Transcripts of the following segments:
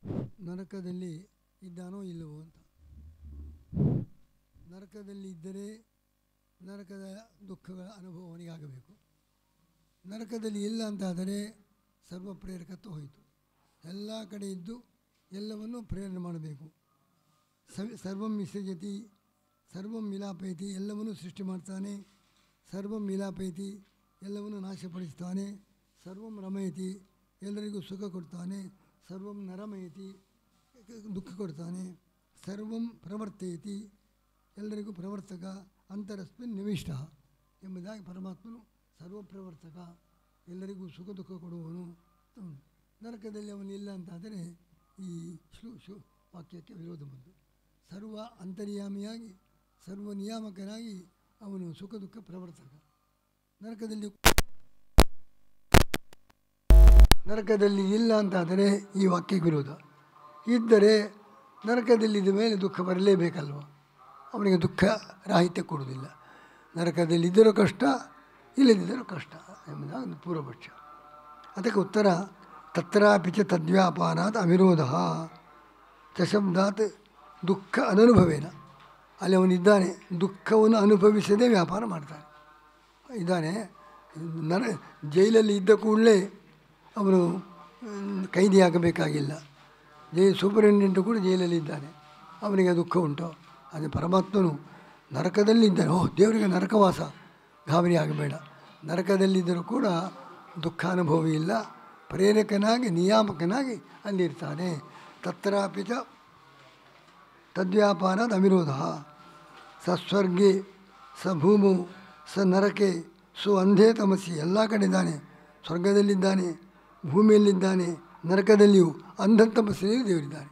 ನರಕದಲ್ಲಿ ಇದ್ದಾನೋ ಇಲ್ಲವೋ ಅಂತ ನರಕದಲ್ಲಿ ಇದ್ದರೆ ನರಕದ ದುಃಖಗಳ ಅನುಭವ ಅವನಿಗಾಗಬೇಕು ನರಕದಲ್ಲಿ ಇಲ್ಲ ಅಂತಾದರೆ ಸರ್ವ ಪ್ರೇರಕತ್ವ ಹೋಯಿತು ಎಲ್ಲ ಕಡೆ ಇದ್ದು ಎಲ್ಲವನ್ನು ಪ್ರೇರಣೆ ಮಾಡಬೇಕು ಸವಿ ಸರ್ವಂ ವಿಸರ್ಜತಿ ಸರ್ವಂ ಮಿಲಾಪೈತಿ ಎಲ್ಲವನ್ನು ಸೃಷ್ಟಿ ಮಾಡ್ತಾನೆ ಸರ್ವಂ ಮಿಲಾಪೈತಿ ಎಲ್ಲವನ್ನು ನಾಶಪಡಿಸ್ತಾನೆ ಸರ್ವಂ ರಮಯತಿ ಎಲ್ಲರಿಗೂ ಸುಖ ಕೊಡ್ತಾನೆ ಸರ್ವಂ ನರಮಯತಿ ದುಃಖ ಕೊಡ್ತಾನೆ ಸರ್ವಂ ಪ್ರವರ್ತಯತಿ ಎಲ್ಲರಿಗೂ ಪ್ರವರ್ತಕ ಅಂತರಸ್ಮಿನ್ ನಿವಿಷ್ಟ ಎಂಬುದಾಗಿ ಪರಮಾತ್ಮನು ಸರ್ವಪ್ರವರ್ತಕ ಎಲ್ಲರಿಗೂ ಸುಖ ದುಃಖ ಕೊಡುವವನು ಹ್ಮ್. ನರಕದಲ್ಲಿ ಅವನಿಲ್ಲ ಅಂತಾದರೆ ಈ ಶ್ಲು ಶು ವಾಕ್ಯಕ್ಕೆ ವಿರೋಧ ಬಂತು ಸರ್ವ ಅಂತರ್ಯಾಮಿಯಾಗಿ ಸರ್ವ ನಿಯಾಮಕನಾಗಿ ಅವನು ಸುಖ ದುಃಖ ಪ್ರವರ್ತಕ ನರಕದಲ್ಲಿ ನರಕದಲ್ಲಿ ಇಲ್ಲ ಅಂತಾದರೆ ಈ ವಾಕ್ಯಕ್ಕೆ ವಿರೋಧ ಇದ್ದರೆ ನರಕದಲ್ಲಿದ್ದ ಮೇಲೆ ದುಃಖ ಬರಲೇಬೇಕಲ್ವ ಅವನಿಗೆ ದುಃಖ ರಾಹಿತ್ಯ ಕೊಡುವುದಿಲ್ಲ ನರಕದಲ್ಲಿದ್ದರೂ ಕಷ್ಟ ಇಲ್ಲದಿದ್ದರೂ ಕಷ್ಟ ಎಂಬುದಾಗಿ ಒಂದು ಪೂರ್ವಪಕ್ಷ ಅದಕ್ಕೆ ಉತ್ತರ ತತ್ರಾಪಿ ಚ ತದ್ವ್ಯಾಪಾರಾತ್ ಅವಿರೋಧ ಚಶಬ್ದಾತ್ ದುಃಖ ಅನನುಭವೇನ ಅಲ್ಲಿ ಅವನಿದ್ದಾನೆ ದುಃಖವನ್ನು ಅನುಭವಿಸದೇ ವ್ಯಾಪಾರ ಮಾಡ್ತಾನೆ ಇದ್ದಾನೆ ನರ ಜೈಲಲ್ಲಿ ಇದ್ದ ಕೂಡಲೇ ಅವನು ಮ್, ಕೈದಿಯಾಗಬೇಕಾಗಿಲ್ಲ ಜೈ ಸೂಪರಿಂಟೆಂಡೆಂಟು ಕೂಡ ಜೈಲಲ್ಲಿ ಇದ್ದಾನೆ ಅವನಿಗೆ ದುಃಖ ಉಂಟು ಅದೇ ಪರಮಾತ್ಮನು ನರಕದಲ್ಲಿದ್ದಾನೆ ಓಹ್ ದೇವರಿಗೆ ನರಕವಾಸ ಗಾಬರಿ ಆಗಬೇಡ ನರಕದಲ್ಲಿದ್ದರೂ ಕೂಡ ದುಃಖಾನುಭವ ಇಲ್ಲ ಪ್ರೇರಕನಾಗಿ ನಿಯಾಮಕನಾಗಿ ಅಲ್ಲಿರ್ತಾನೆ ತತ್ರಾಪಿ ಚ ತದ್ವ್ಯಾಪಾರದ ಅವಿರೋಧ ಸ ಸ್ವರ್ಗೆ ಸ ಭೂಮು ಸ ನರಕೆ ಸು ಅಂಧೇ ತಮಸಿ ಎಲ್ಲ ಕಡೆ ಇದ್ದಾನೆ ಸ್ವರ್ಗದಲ್ಲಿದ್ದಾನೆ ಭೂಮಿಯಲ್ಲಿದ್ದಾನೆ ನರಕದಲ್ಲಿಯೂ ಅಂಧ ತಮಸ್ಸಿನಲ್ಲಿ ದೇವರಿದ್ದಾನೆ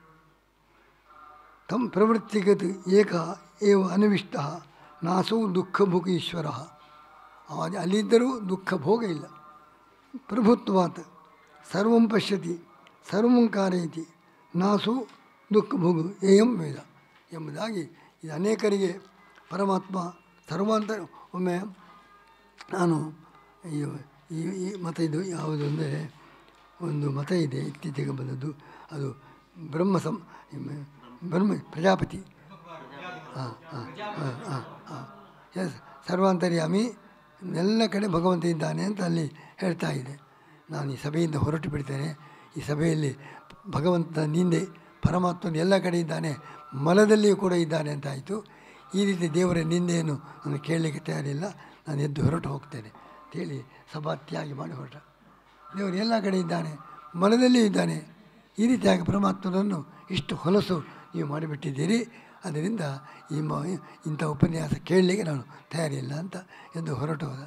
ತಮ್ಮ ಪ್ರವೃತ್ತಿಗತ ಏಕ ಏವ ಅನವಿಷ್ಟ ನಾಸೌ ದುಃಖ ಭೋಗ ಈಶ್ವರ ಅವ ಅಲ್ಲಿದ್ದರೂ ದುಃಖ ಭೋಗ ಇಲ್ಲ ಪ್ರಭುತ್ವಾತ್ ಸರ್ವಂ ಪಶ್ಯತಿ ಸರ್ವಂ ಕಾರಯತಿ ನಾಸು ದುಃಖ ಭೋಗ ಏಯಂ ವೇದ ಎಂಬುದಾಗಿ ಇದು ಅನೇಕರಿಗೆ ಪರಮಾತ್ಮ ಸರ್ವಾಂತರ ಒಮ್ಮೆ ನಾನು ಈ ಈ ಈ ಮತ ಇದು ಯಾವುದು ಅಂದರೆ ಒಂದು ಮತ ಇದೆ ಇತ್ತೀಚೆಗೆ ಬಂದದ್ದು ಅದು ಬ್ರಹ್ಮ ಸಂ ಬ್ರಹ್ಮ ಪ್ರಜಾಪತಿ ಹಾಂ ಹಾಂ ಹಾಂ ಹಾಂ ಹಾಂ ಎಸ್ ಸರ್ವಾಂತರ್ಯಾಮಿ ಎಲ್ಲ ಕಡೆ ಭಗವಂತ ಇದ್ದಾನೆ ಅಂತ ಅಲ್ಲಿ ಹೇಳ್ತಾ ಇದೆ ನಾನು ಈ ಸಭೆಯಿಂದ ಹೊರಟು ಬಿಡ್ತೇನೆ ಈ ಸಭೆಯಲ್ಲಿ ಭಗವಂತ ನಿಂದೆ ಪರಮಾತ್ಮನು ಎಲ್ಲ ಕಡೆ ಇದ್ದಾನೆ ಮಲದಲ್ಲಿಯೂ ಕೂಡ ಇದ್ದಾನೆ ಅಂತ ಆಯಿತು ಈ ರೀತಿ ದೇವರ ನಿಂದೆಯನ್ನು ನಾನು ಕೇಳಲಿಕ್ಕೆ ತಯಾರಿಲ್ಲ ನಾನು ಎದ್ದು ಹೊರಟು ಹೋಗ್ತೇನೆ ಅಂತೇಳಿ ಸಭಾತ್ಯಾಗಿ ಮಾಡಿ ಹೊರಟ ದೇವರು ಎಲ್ಲ ಕಡೆ ಇದ್ದಾನೆ ಮನದಲ್ಲಿ ಇದ್ದಾನೆ ಈ ರೀತಿಯಾಗಿ ಪರಮಾತ್ಮನನ್ನು ಇಷ್ಟು ಹೊಲಸು ನೀವು ಮಾಡಿಬಿಟ್ಟಿದ್ದೀರಿ ಅದರಿಂದ ಈ ಮ ಇಂಥ ಉಪನ್ಯಾಸ ಕೇಳಲಿಕ್ಕೆ ನಾನು ತಯಾರಿಲ್ಲ ಅಂತ ಎಂದು ಹೊರಟು ಹೋದ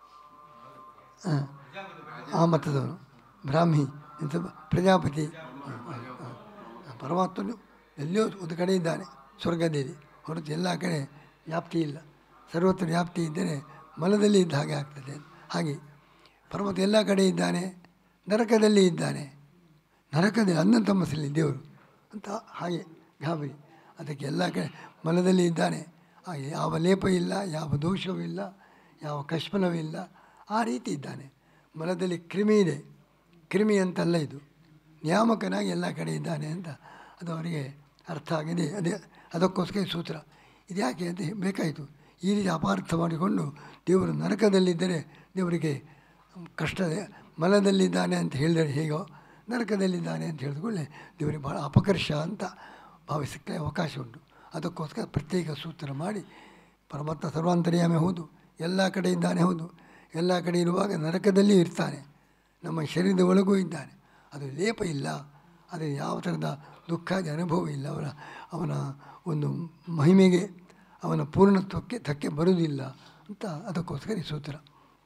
ಹಾಂ ಆ ಮತದವನು ಬ್ರಾಹ್ಮಿ ಇಂಥ ಪ್ರಜಾಪತಿ ಹಾಂ, ಹಾಂ, ಹಾಂ. ಪರಮಾತ್ಮನು ಎಲ್ಲಿಯೋ ಒಂದು ಕಡೆ ಇದ್ದಾನೆ ಸ್ವರ್ಗದಲ್ಲಿ ಹೊರತು ಎಲ್ಲ ಕಡೆ ವ್ಯಾಪ್ತಿ ಇಲ್ಲ ಸರ್ವತ್ರ ವ್ಯಾಪ್ತಿ ಇದ್ದರೆ ಮಲದಲ್ಲಿ ಇದ್ದ ಹಾಗೆ ಆಗ್ತದೆ ಹಾಗೆ ಪರಮಾತ್ಮ ಎಲ್ಲ ಕಡೆ ಇದ್ದಾನೆ ನರಕದಲ್ಲಿ ಇದ್ದಾನೆ ನರಕದಲ್ಲಿ ಅನ್ನ ತಮ್ಮಸಲ್ಲಿ ದೇವರು ಅಂತ ಹಾಗೆ ಗಾಬರಿ ಅದಕ್ಕೆ ಎಲ್ಲ ಕಡೆ ಮನದಲ್ಲಿ ಇದ್ದಾನೆ ಹಾಗೆ ಯಾವ ಲೇಪ ಇಲ್ಲ ಯಾವ ದೋಷವೂ ಇಲ್ಲ ಯಾವ ಕಶ್ಮಲವಿಲ್ಲ ಆ ರೀತಿ ಇದ್ದಾನೆ ಮನದಲ್ಲಿ ಕ್ರಿಮಿ ಇದೆ ಕ್ರಿಮಿ ಅಂತಲ್ಲ ಇದು ನಿಯಾಮಕನಾಗಿ ಎಲ್ಲ ಕಡೆ ಇದ್ದಾನೆ ಅಂತ ಅದು ಅವರಿಗೆ ಅರ್ಥ ಆಗಿದೆ ಅದೇ ಅದಕ್ಕೋಸ್ಕರ ಈ ಸೂತ್ರ ಇದು ಯಾಕೆ ಅಂತ ಬೇಕಾಯಿತು ಈ ರೀತಿ ಅಪಾರ್ಥ ಮಾಡಿಕೊಂಡು ದೇವರು ನರಕದಲ್ಲಿದ್ದರೆ ದೇವರಿಗೆ ಕಷ್ಟ ಮಲದಲ್ಲಿದ್ದಾನೆ ಅಂತ ಹೇಳಿದರೆ ಹೇಗೋ ನರಕದಲ್ಲಿದ್ದಾನೆ ಅಂತ ಹೇಳಿದ್ಕೊಳ್ಳೆ ದೇವರಿಗೆ ಭಾಳ ಅಪಕರ್ಷ ಅಂತ ಭಾವಿಸಕ್ಕೆ ಅವಕಾಶ ಉಂಟು ಅದಕ್ಕೋಸ್ಕರ ಪ್ರತ್ಯೇಕ ಸೂತ್ರ ಮಾಡಿ ಪರಮಾತ್ಮ ಸರ್ವಾಂತರ್ಯಾಮಿ ಹೌದು ಎಲ್ಲ ಕಡೆ ಇದ್ದಾನೆ ಹೌದು ಎಲ್ಲ ಕಡೆ ಇರುವಾಗ ನರಕದಲ್ಲಿ ಇರ್ತಾನೆ ನಮ್ಮ ಶರೀರದ ಒಳಗೂ ಇದ್ದಾನೆ ಅದು ಲೇಪ ಇಲ್ಲ ಅದು ಯಾವ ಥರದ ದುಃಖಾದಿ ಅನುಭವ ಇಲ್ಲ ಅವನ ಅವನ ಒಂದು ಮಹಿಮೆಗೆ ಅವನ ಪೂರ್ಣತ್ವಕ್ಕೆ ಧಕ್ಕೆ ಬರುವುದಿಲ್ಲ ಅಂತ ಅದಕ್ಕೋಸ್ಕರ ಈ ಸೂತ್ರ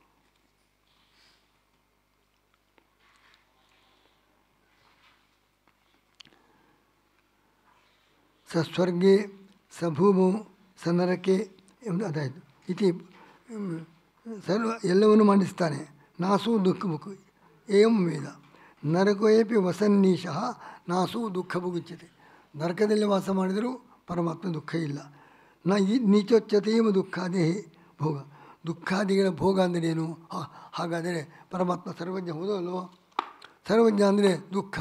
ಸ ಸ್ವರ್ಗೆ ಸ ಭೂಮು ಸ ನರಕೆ ಎಂದು ಅದಾಯಿತು ಇತಿ ಹ್ಮ್, ಸರ್ವ ಎಲ್ಲವನ್ನು ಮಂಡಿಸ್ತಾನೆ ನಾಸು ದುಃಖ ಮುಖ ಏಂ ವೇದ ನರಕೋಯಪಿ ವಸನ್ನೀಶಃ ನಾಸು ದುಃಖ ಭುಗುಚ್ಯತೆ ನರಕದಲ್ಲಿ ವಾಸ ಮಾಡಿದರೂ ಪರಮಾತ್ಮ ದುಃಖ ಇಲ್ಲ ನ ಈ ನೀಚೋಚ್ಯತೆಯೇಮ ದುಃಖಾದಿ ಭೋಗ ದುಃಖಾದಿಗಳ ಭೋಗ ಅಂದರೇನು ಆ, ಹಾಗಾದರೆ ಪರಮಾತ್ಮ ಸರ್ವಜ್ಞ ಹೌದೋ ಅಲ್ವೋ ಸರ್ವಜ್ಞ ಅಂದರೆ ದುಃಖ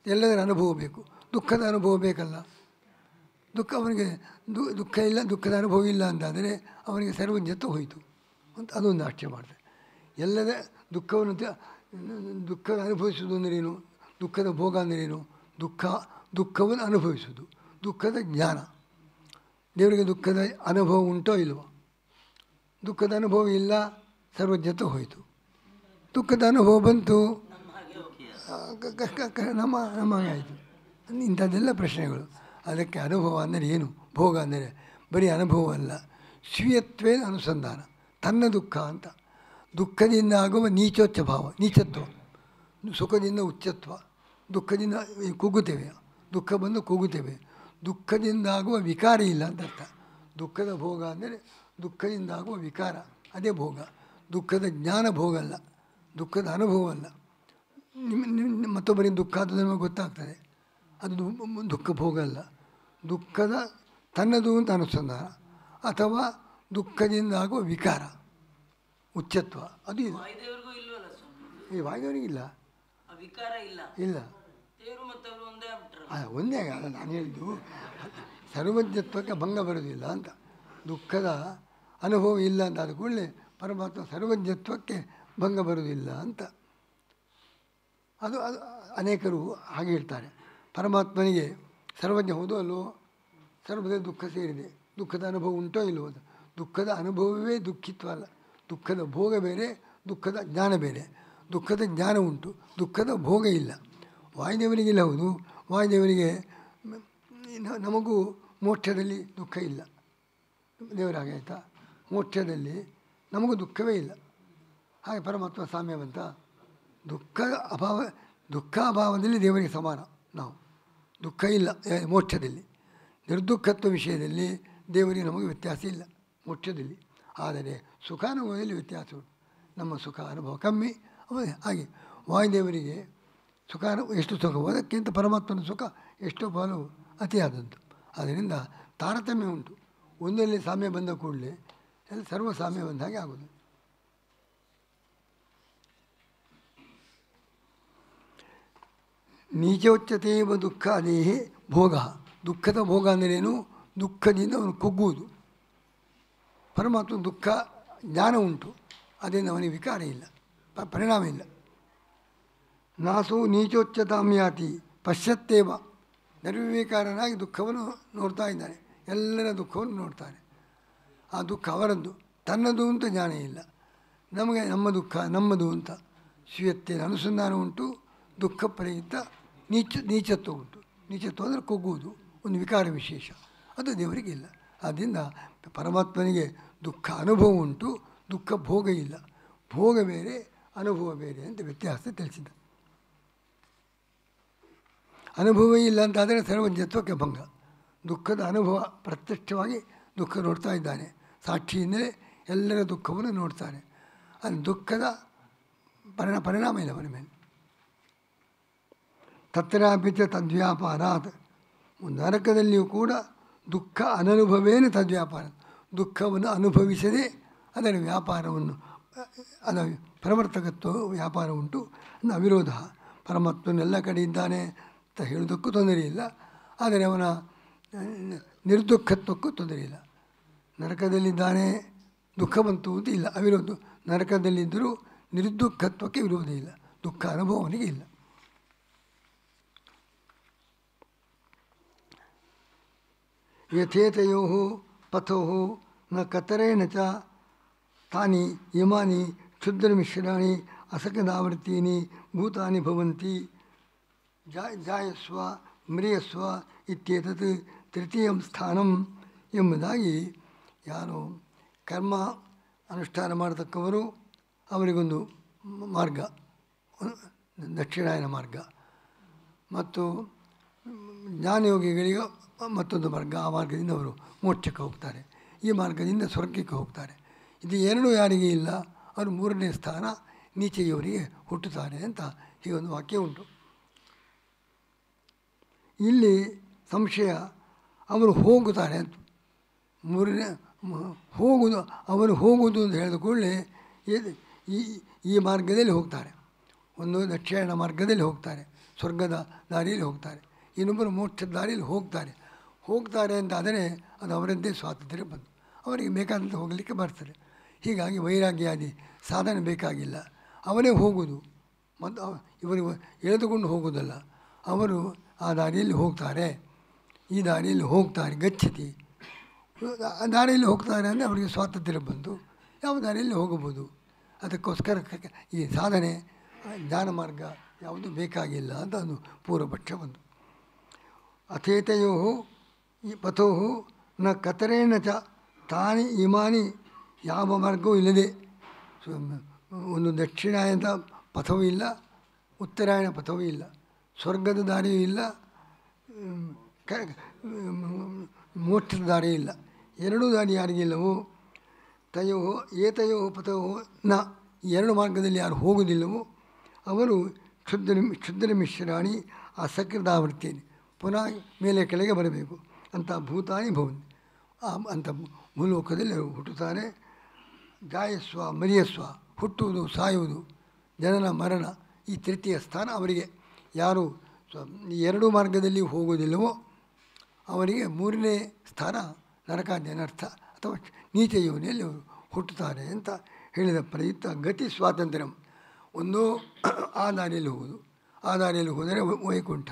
ಎಲ್ಲದರ ಅನುಭವ ಬೇಕು ದುಃಖದ ಅನುಭವ ಬೇಕಲ್ಲ ದುಃಖ ಅವನಿಗೆ ದು ದುಃಖ ಇಲ್ಲ ದುಃಖದ ಅನುಭವ ಇಲ್ಲ ಅಂತಾದರೆ ಅವನಿಗೆ ಸರ್ವಜ್ಞತ್ವ ಹೋಯಿತು ಅಂತ ಅದೊಂದು ಆಶ್ಚರ್ಯ ಮಾಡಿದೆ ಎಲ್ಲದ ದುಃಖವನ್ನು ತ- ದುಃಖದ ಅನುಭವಿಸುವುದು ಅಂದ್ರೇನು ದುಃಖದ ಭೋಗ ಅಂದ್ರೇನು ದುಃಖ ದುಃಖವನ್ನು ಅನುಭವಿಸುವುದು ದುಃಖದ ಜ್ಞಾನ ದೇವರಿಗೆ ದುಃಖದ ಅನುಭವ ಉಂಟೋ ಇಲ್ವೋ ದುಃಖದ ಅನುಭವ ಇಲ್ಲ ಸರ್ವಜ್ಞತ್ವ ಹೋಯಿತು ದುಃಖದ ಅನುಭವ ಬಂತು ಆ, ಕ- ಕ- ಕ- ಕ- ನಮ್ಮ ನಮ್ಮ ಹಾಗೆ ಆಯಿತು ಇಂಥದ್ದೆಲ್ಲ ಪ್ರಶ್ನೆಗಳು ಅದಕ್ಕೆ ಅನುಭವ ಅಂದರೆ ಏನು ಭೋಗ ಅಂದರೆ ಬರೀ ಅನುಭವ ಅಲ್ಲ ಸ್ವೀಯತ್ವೇ ಅನುಸಂಧಾನ ತನ್ನ ದುಃಖ ಅಂತ ದುಃಖದಿಂದ ಆಗುವ ನೀಚೋಚ್ಚ ಭಾವ ನೀಚತ್ವ ಸುಖದಿಂದ ಉಚ್ಚತ್ವ ದುಃಖದಿಂದ ಈ ಕುಗ್ಗುತ್ತೇವೆ ದುಃಖ ಬಂದು ಕುಗ್ಗುತ್ತೇವೆ ದುಃಖದಿಂದ ಆಗುವ ವಿಕಾರ ಇಲ್ಲ ಅಂತ ಅರ್ಥ ದುಃಖದ ಭೋಗ ಅಂದರೆ ದುಃಖದಿಂದ ಆಗುವ ವಿಕಾರ ಅದೇ ಭೋಗ ದುಃಖದ ಜ್ಞಾನ ಭೋಗ ಅಲ್ಲ ದುಃಖದ ಅನುಭವ ಅಲ್ಲ ನಿಮ್ಮ ನಿಮ್ಮ ಮತ್ತೊಬ್ಬರಿಗೆ ದುಃಖ ಆದದ್ದು ನಮಗೆ ಗೊತ್ತಾಗ್ತದೆ ಅದು ದು- ದುಃಖ ಭೋಗ ಅಲ್ಲ ದುಃಖದ ತನ್ನದು ಅಂತ ಅನುಸಂಧಾನ ಅಥವಾ ದುಃಖದಿಂದ ಆಗುವ ವಿಕಾರ ಉಚ್ಚತ್ವ ಅದು ಇದು ವಾಯುದೇವರಿಗೂ ಇಲ್ವಲ್ಲ ಸ್ವಾಮಿ ಈ ವಾಯುದೇವರಿಗಿಲ್ಲ ಆ ವಿಕಾರ ಇಲ್ಲ ಇಲ್ಲ ದೇವರು ಮತ್ತು ಅವರು ಒಂದೇ ಆಗ್ಬಿಟ್ರಲ್ಲ ಆ, ಒಂದೇ ಅಲ್ಲ ನಾನು ಹೇಳಿದ್ದು ಸರ್ವಜ್ಞತ್ವಕ್ಕೆ ಭಂಗ ಬರೋದಿಲ್ಲ ಅಂತ ದುಃಖದ ಅನುಭವ ಇಲ್ಲ ಅಂತ ಆದ ಕೂಡಲೇ ಪರಮಾತ್ಮ ಸರ್ವಜ್ಞತ್ವಕ್ಕೆ ಭಂಗ ಬರುವುದಿಲ್ಲ ಅಂತ ಅದು ಅದು ಅನೇಕರು ಹಾಗೆ ಹೇಳ್ತಾರೆ ಪರಮಾತ್ಮನಿಗೆ ಸರ್ವಜ್ಞ ಹೌದು ಅಲ್ಲೋ ಸರ್ವದ ದುಃಖ ಸೇರಿದೆ ದುಃಖದ ಅನುಭವ ಉಂಟೋ ಇಲ್ಲವೋ ಅಂತ ದುಃಖದ ಅನುಭವವೇ ದುಃಖಿತ್ವ ಅಲ್ಲ ದುಃಖದ ಭೋಗ ಬೇರೆ ದುಃಖದ ಜ್ಞಾನ ಬೇರೆ ದುಃಖದ ಜ್ಞಾನ ಉಂಟು ದುಃಖದ ಭೋಗ ಇಲ್ಲ ವಾಯುದೇವರಿಗಿಲ್ಲ ಹೌದು ವಾಯುದೇವರಿಗೆ ಮ- ನ- ನಮಗೂ ಮೋಕ್ಷದಲ್ಲಿ ದುಃಖ ಇಲ್ಲ ದೇವರ ಹಾಗೆ ಆಯಿತಾ ಮೋಕ್ಷದಲ್ಲಿ ನಮಗೂ ದುಃಖವೇ ಇಲ್ಲ ಹಾಗೆ ಪರಮಾತ್ಮ ಸಾಮ್ಯವಂತ ದುಃಖ ಅಭಾವ ದುಃಖ ಅಭಾವದಲ್ಲಿ ದೇವರಿಗೆ ಸಮಾನ ನಾವು ದುಃಖ ಇಲ್ಲ ಏ, ಮೋಕ್ಷದಲ್ಲಿ ನಿರ್ದುಃಖತ್ವ ವಿಷಯದಲ್ಲಿ ದೇವರಿಗೆ ನಮಗೆ ವ್ಯತ್ಯಾಸ ಇಲ್ಲ ಮೋಕ್ಷದಲ್ಲಿ ಆದರೆ ಸುಖಾನುಭವದಲ್ಲಿ ವ್ಯತ್ಯಾಸ ಉಂಟು ನಮ್ಮ ಸುಖ ಅನುಭವ ಕಮ್ಮಿ ಅವ ಹಾಗೆ ವಾಯುದೇವರಿಗೆ ಸುಖ ಅನು- ಎಷ್ಟು ಸುಖವೋ ಅದಕ್ಕಿಂತ ಪರಮಾತ್ಮನ ಸುಖ ಎಷ್ಟೋ ಪಾಲು ಅತಿಯಾದದ್ದು ಆದ್ದರಿಂದ ತಾರತಮ್ಯ ಉಂಟು ಒಂದರಲ್ಲಿ ಸಾಮ್ಯ ಬಂದ ಕೂಡಲೇ ಎಲ್ಲ ಸರ್ವ ಸಾಮ್ಯ ಬಂದ ಹಾಗೆ ಆಗೋದು ನೀಚೋಚ್ಚತೇವ ದುಃಖ ಅದೇಹೇ ಭೋಗ ದುಃಖದ ಭೋಗ ಅಂದರೇನು ದುಃಖದಿಂದ ಅವನು ಕುಗ್ಗುವುದು ಪರಮಾತ್ಮ ದುಃಖ ಜ್ಞಾನ ಉಂಟು ಅದರಿಂದ ಅವನಿಗೆ ವಿಕಾರ ಇಲ್ಲ ಪ- ಪರಿಣಾಮ ಇಲ್ಲ ನಾಸು ನೀಚೋಚ್ಚತಾಮ್ಯಾತಿ ಪಶ್ಯತ್ತೇವ ನಿರ್ವಿಕಾರನಾಗಿ ದುಃಖವನ್ನು ನೋಡ್ತಾ ಇದ್ದಾನೆ ಎಲ್ಲರ ದುಃಖವನ್ನು ನೋಡ್ತಾನೆ ಆ ದುಃಖ ಅವರದ್ದು ತನ್ನದು ಅಂತ ಜ್ಞಾನ ಇಲ್ಲ ನಮಗೆ ನಮ್ಮ ದುಃಖ ನಮ್ಮದು ಅಂತ ಸ್ವೀಯತ್ತೆಯ ಅನುಸಂಧಾನ ಉಂಟು ದುಃಖ ಪರಿಗಿಂತ ನೀಚ ನೀಚತ್ವ ಉಂಟು ನೀಚತ್ವ ಅಂದರೆ ಕುಗ್ಗುವುದು ಒಂದು ವಿಕಾರ ವಿಶೇಷ ಅದು ದೇವರಿಗೆ ಇಲ್ಲ ಆದ್ದರಿಂದ ಪರಮಾತ್ಮನಿಗೆ ದುಃಖ ಅನುಭವ ಉಂಟು ದುಃಖ ಭೋಗ ಇಲ್ಲ ಭೋಗ ಬೇರೆ ಅನುಭವ ಬೇರೆ ಅಂತ ವ್ಯತ್ಯಾಸ ತಿಳಿಸಿದ ಅನುಭವ ಇಲ್ಲ ಅಂತಾದರೆ ಸರ್ವಜ್ಞತ್ವಕ್ಕೆ ಭಂಗ ದುಃಖದ ಅನುಭವ ಪ್ರತ್ಯಕ್ಷವಾಗಿ ದುಃಖ ನೋಡ್ತಾ ಇದ್ದಾನೆ ಸಾಕ್ಷಿಯಿಂದಲೇ ಎಲ್ಲರ ದುಃಖವನ್ನು ನೋಡ್ತಾನೆ ಅದು ದುಃಖದ ಪರಿಣ ಪರಿಣಾಮ ಇಲ್ಲ ಅವನ ಮೇಲೆ ತತ್ರಾಪಿತ ತದ್ವ್ಯಾಪಾರಾತ್ ನರಕದಲ್ಲಿಯೂ ಕೂಡ ದುಃಖ ಅನನುಭವೇನ ತದ್ವ್ಯಾಪಾರ ದುಃಖವನ್ನು ಅನುಭವಿಸದೆ ಅದರ ವ್ಯಾಪಾರವನ್ನು ಅದರ ಪ್ರವರ್ತಕತ್ವ ವ್ಯಾಪಾರ ಉಂಟು ಅದು ಅವಿರೋಧ ಪರಮಾತ್ಮನೆಲ್ಲ ಕಡೆ ಇದ್ದಾನೆ ಅಂತ ಹೇಳೋದಕ್ಕೂ ತೊಂದರೆ ಇಲ್ಲ ಆದರೆ ಅವನ ಆ, ನಿರ್ದುಃಖತ್ವಕ್ಕೂ ತೊಂದರೆ ಇಲ್ಲ ನರಕದಲ್ಲಿದ್ದಾನೆ ದುಃಖ ಬಂತು ಅಂತ ಇಲ್ಲ ಅವಿರೋಧ ನರಕದಲ್ಲಿದ್ದರೂ ನಿರ್ದುಃಖತ್ವಕ್ಕೆ ವಿರೋಧ ಇಲ್ಲ ದುಃಖ ಅನುಭವ ಅವನಿಗೆ ಇಲ್ಲ ಯಥೇತಯೋ ಪಥೋ ನ ಕತರೇಣ ಚ ತಾನಿ ಇಮಾನಿ ಕ್ಷುದ್ರಮಿಶ್ರಾಣಿ ಅಸಕದಾವೃತ್ತೀನಿ ಭೂತಾನಿ ಭವಂತಿ ಜಾ ಜಾಯಸ್ವ ಮ್ರಿಯಸ್ವ ಇತ್ಯೇತತ್ ತೃತೀಯಂ ಸ್ಥಾನಂ ಎಂಬುದಾಗಿ ಯಾರು ಕರ್ಮ ಅನುಷ್ಠಾನ ಮಾಡತಕ್ಕವರು ಅವರಿಗೊಂದು ಮ- ಮಾರ್ಗ ದಕ್ಷಿಣಾಯನ ಮಾರ್ಗ ಮತ್ತು ಜ್ಞಾನಯೋಗಿಗಳಿಗೆ ಮತ್ತೊಂದು ಮಾರ್ಗ ಆ ಮಾರ್ಗದಿಂದ ಅವರು ಮೋಕ್ಷಕ್ಕೆ ಹೋಗ್ತಾರೆ ಈ ಮಾರ್ಗದಿಂದ ಸ್ವರ್ಗಕ್ಕೆ ಹೋಗ್ತಾರೆ ಇದು ಎರಡು ಯಾರಿಗೆ ಇಲ್ಲ ಅವರು ಮೂರನೇ ಸ್ಥಾನ ನೀಚೆಯವರಿಗೆ ಹುಟ್ಟುತ್ತಾರೆ ಅಂತ ಹೀಗೊಂದು ವಾಕ್ಯ ಉಂಟು ಇಲ್ಲಿ ಸಂಶಯ ಅವರು ಹೋಗುತ್ತಾರೆ ಅಂತ ಮೂರನೇ ಮ- ಹೋಗುವುದು ಅವರು ಹೋಗುವುದು ಅಂತ ಹೇಳಿದ ಕೂಡಲೇ ಈ ಈ ಮಾರ್ಗದಲ್ಲಿ ಹೋಗ್ತಾರೆ ಒಂದು ದಕ್ಷಿಣ ಮಾರ್ಗದಲ್ಲಿ ಹೋಗ್ತಾರೆ ಸ್ವರ್ಗದ ದಾರಿಯಲ್ಲಿ ಹೋಗ್ತಾರೆ ಇನ್ನೊಬ್ಬರು ಮೋಕ್ಷದ ದಾರಿಯಲ್ಲಿ ಹೋಗ್ತಾರೆ ಹೋಗ್ತಾರೆ ಅಂತ ಆದರೆ ಅದು ಅವರದ್ದೇ ಸ್ವಾತಂತ್ರ್ಯ ಬಂತು ಅವರಿಗೆ ಬೇಕಾದಂತೆ ಹೋಗಲಿಕ್ಕೆ ಬರ್ತದೆ ಹೀಗಾಗಿ ವೈರಾಗ್ಯಾದಿ ಸಾಧನೆ ಬೇಕಾಗಿಲ್ಲ ಅವರೇ ಹೋಗುವುದು ಮತ್ತು ಅವ- ಇವರು ಎಳೆದುಕೊಂಡು ಹೋಗುವುದಲ್ಲ ಅವರು ಆ ದಾರಿಯಲ್ಲಿ ಹೋಗ್ತಾರೆ ಈ ದಾರಿಯಲ್ಲಿ ಹೋಗ್ತಾರೆ ಗಚ್ಚತಿ ಆ ದಾರಿಯಲ್ಲಿ ಹೋಗ್ತಾರೆ ಅಂದರೆ ಅವರಿಗೆ ಸ್ವಾತಂತ್ರ್ಯ ಬಂತು ಯಾವ ದಾರಿಯಲ್ಲಿ ಹೋಗಬಹುದು ಅದಕ್ಕೋಸ್ಕರ ಕ- ಈ ಸಾಧನೆ ಆ, ಜ್ಞಾನ ಮಾರ್ಗ ಯಾವುದು ಬೇಕಾಗಿಲ್ಲ ಅಂತ ಒಂದು ಪೂರ್ವಪಕ್ಷ ಬಂತು ಅಥೇತಯೋ ಈ ಪಥೋ ನ ಕತರೇಣ ಚ ತಾನಿ ಇಮಾನಿ ಯಾವ ಮಾರ್ಗವೂ ಇಲ್ಲದೆ ಸೊ, ಒಂದು ದಕ್ಷಿಣಾಯನದ ಪಥವೂ ಇಲ್ಲ ಉತ್ತರಾಯಣ ಪಥವೂ ಇಲ್ಲ ಸ್ವರ್ಗದ ದಾರಿಯೂ ಇಲ್ಲ ಹ್ಮ್, ಕ ಹ್ಮ್, ಮೋಕ್ಷದ ದಾರಿ ಇಲ್ಲ ಎರಡೂ ದಾರಿ ಯಾರಿಗಿಲ್ಲವೋ ತಯೋ ಏತಯೋ ಪಥೋ ನ ಈ ಎರಡು ಮಾರ್ಗದಲ್ಲಿ ಯಾರು ಹೋಗುವುದಿಲ್ಲವೋ ಅವರು ಕ್ಷುದ್ರ ಕ್ಷುದ್ರ ಮಿಶ್ರಾಣಿ ಆ ಸಕೃದಾವೃತ್ತಿಯಲ್ಲಿ ಪುನಃ ಮೇಲೆ ಕೆಳಗೆ ಬರಬೇಕು ಅಂತ ಭೂತಾನಿ ಭವಂತಿ ಆ ಅಂಥ ಭೂಲೋಕದಲ್ಲಿ ಅವರು ಹುಟ್ಟುತ್ತಾರೆ ಜಾಯಸ್ವ ಮರಿಯಸ್ವ ಹುಟ್ಟುವುದು ಸಾಯುವುದು ಜನನ ಮರಣ ಈ ತೃತೀಯ ಸ್ಥಾನ ಅವರಿಗೆ ಯಾರು ಸ್ವ ಈ ಎರಡೂ ಮಾರ್ಗದಲ್ಲಿ ಹೋಗುವುದಿಲ್ಲವೋ ಅವರಿಗೆ ಮೂರನೇ ಸ್ಥಾನ ನರಕಾದಿ ಅನರ್ಥ ಅಥವಾ ನೀಚ ಯೋನಿಯಲ್ಲಿ ಅವರು ಹುಟ್ಟುತ್ತಾರೆ ಅಂತ ಹೇಳಿದ ಪ್ರಯುಕ್ತ ಗತಿ ಸ್ವಾತಂತ್ರ್ಯ ಒಂದು ಆ ದಾರಿಯಲ್ಲಿ ಹೋಗುವುದು ಆ ದಾರಿಯಲ್ಲಿ ಹೋದರೆ ವೈ- ವೈಕುಂಠ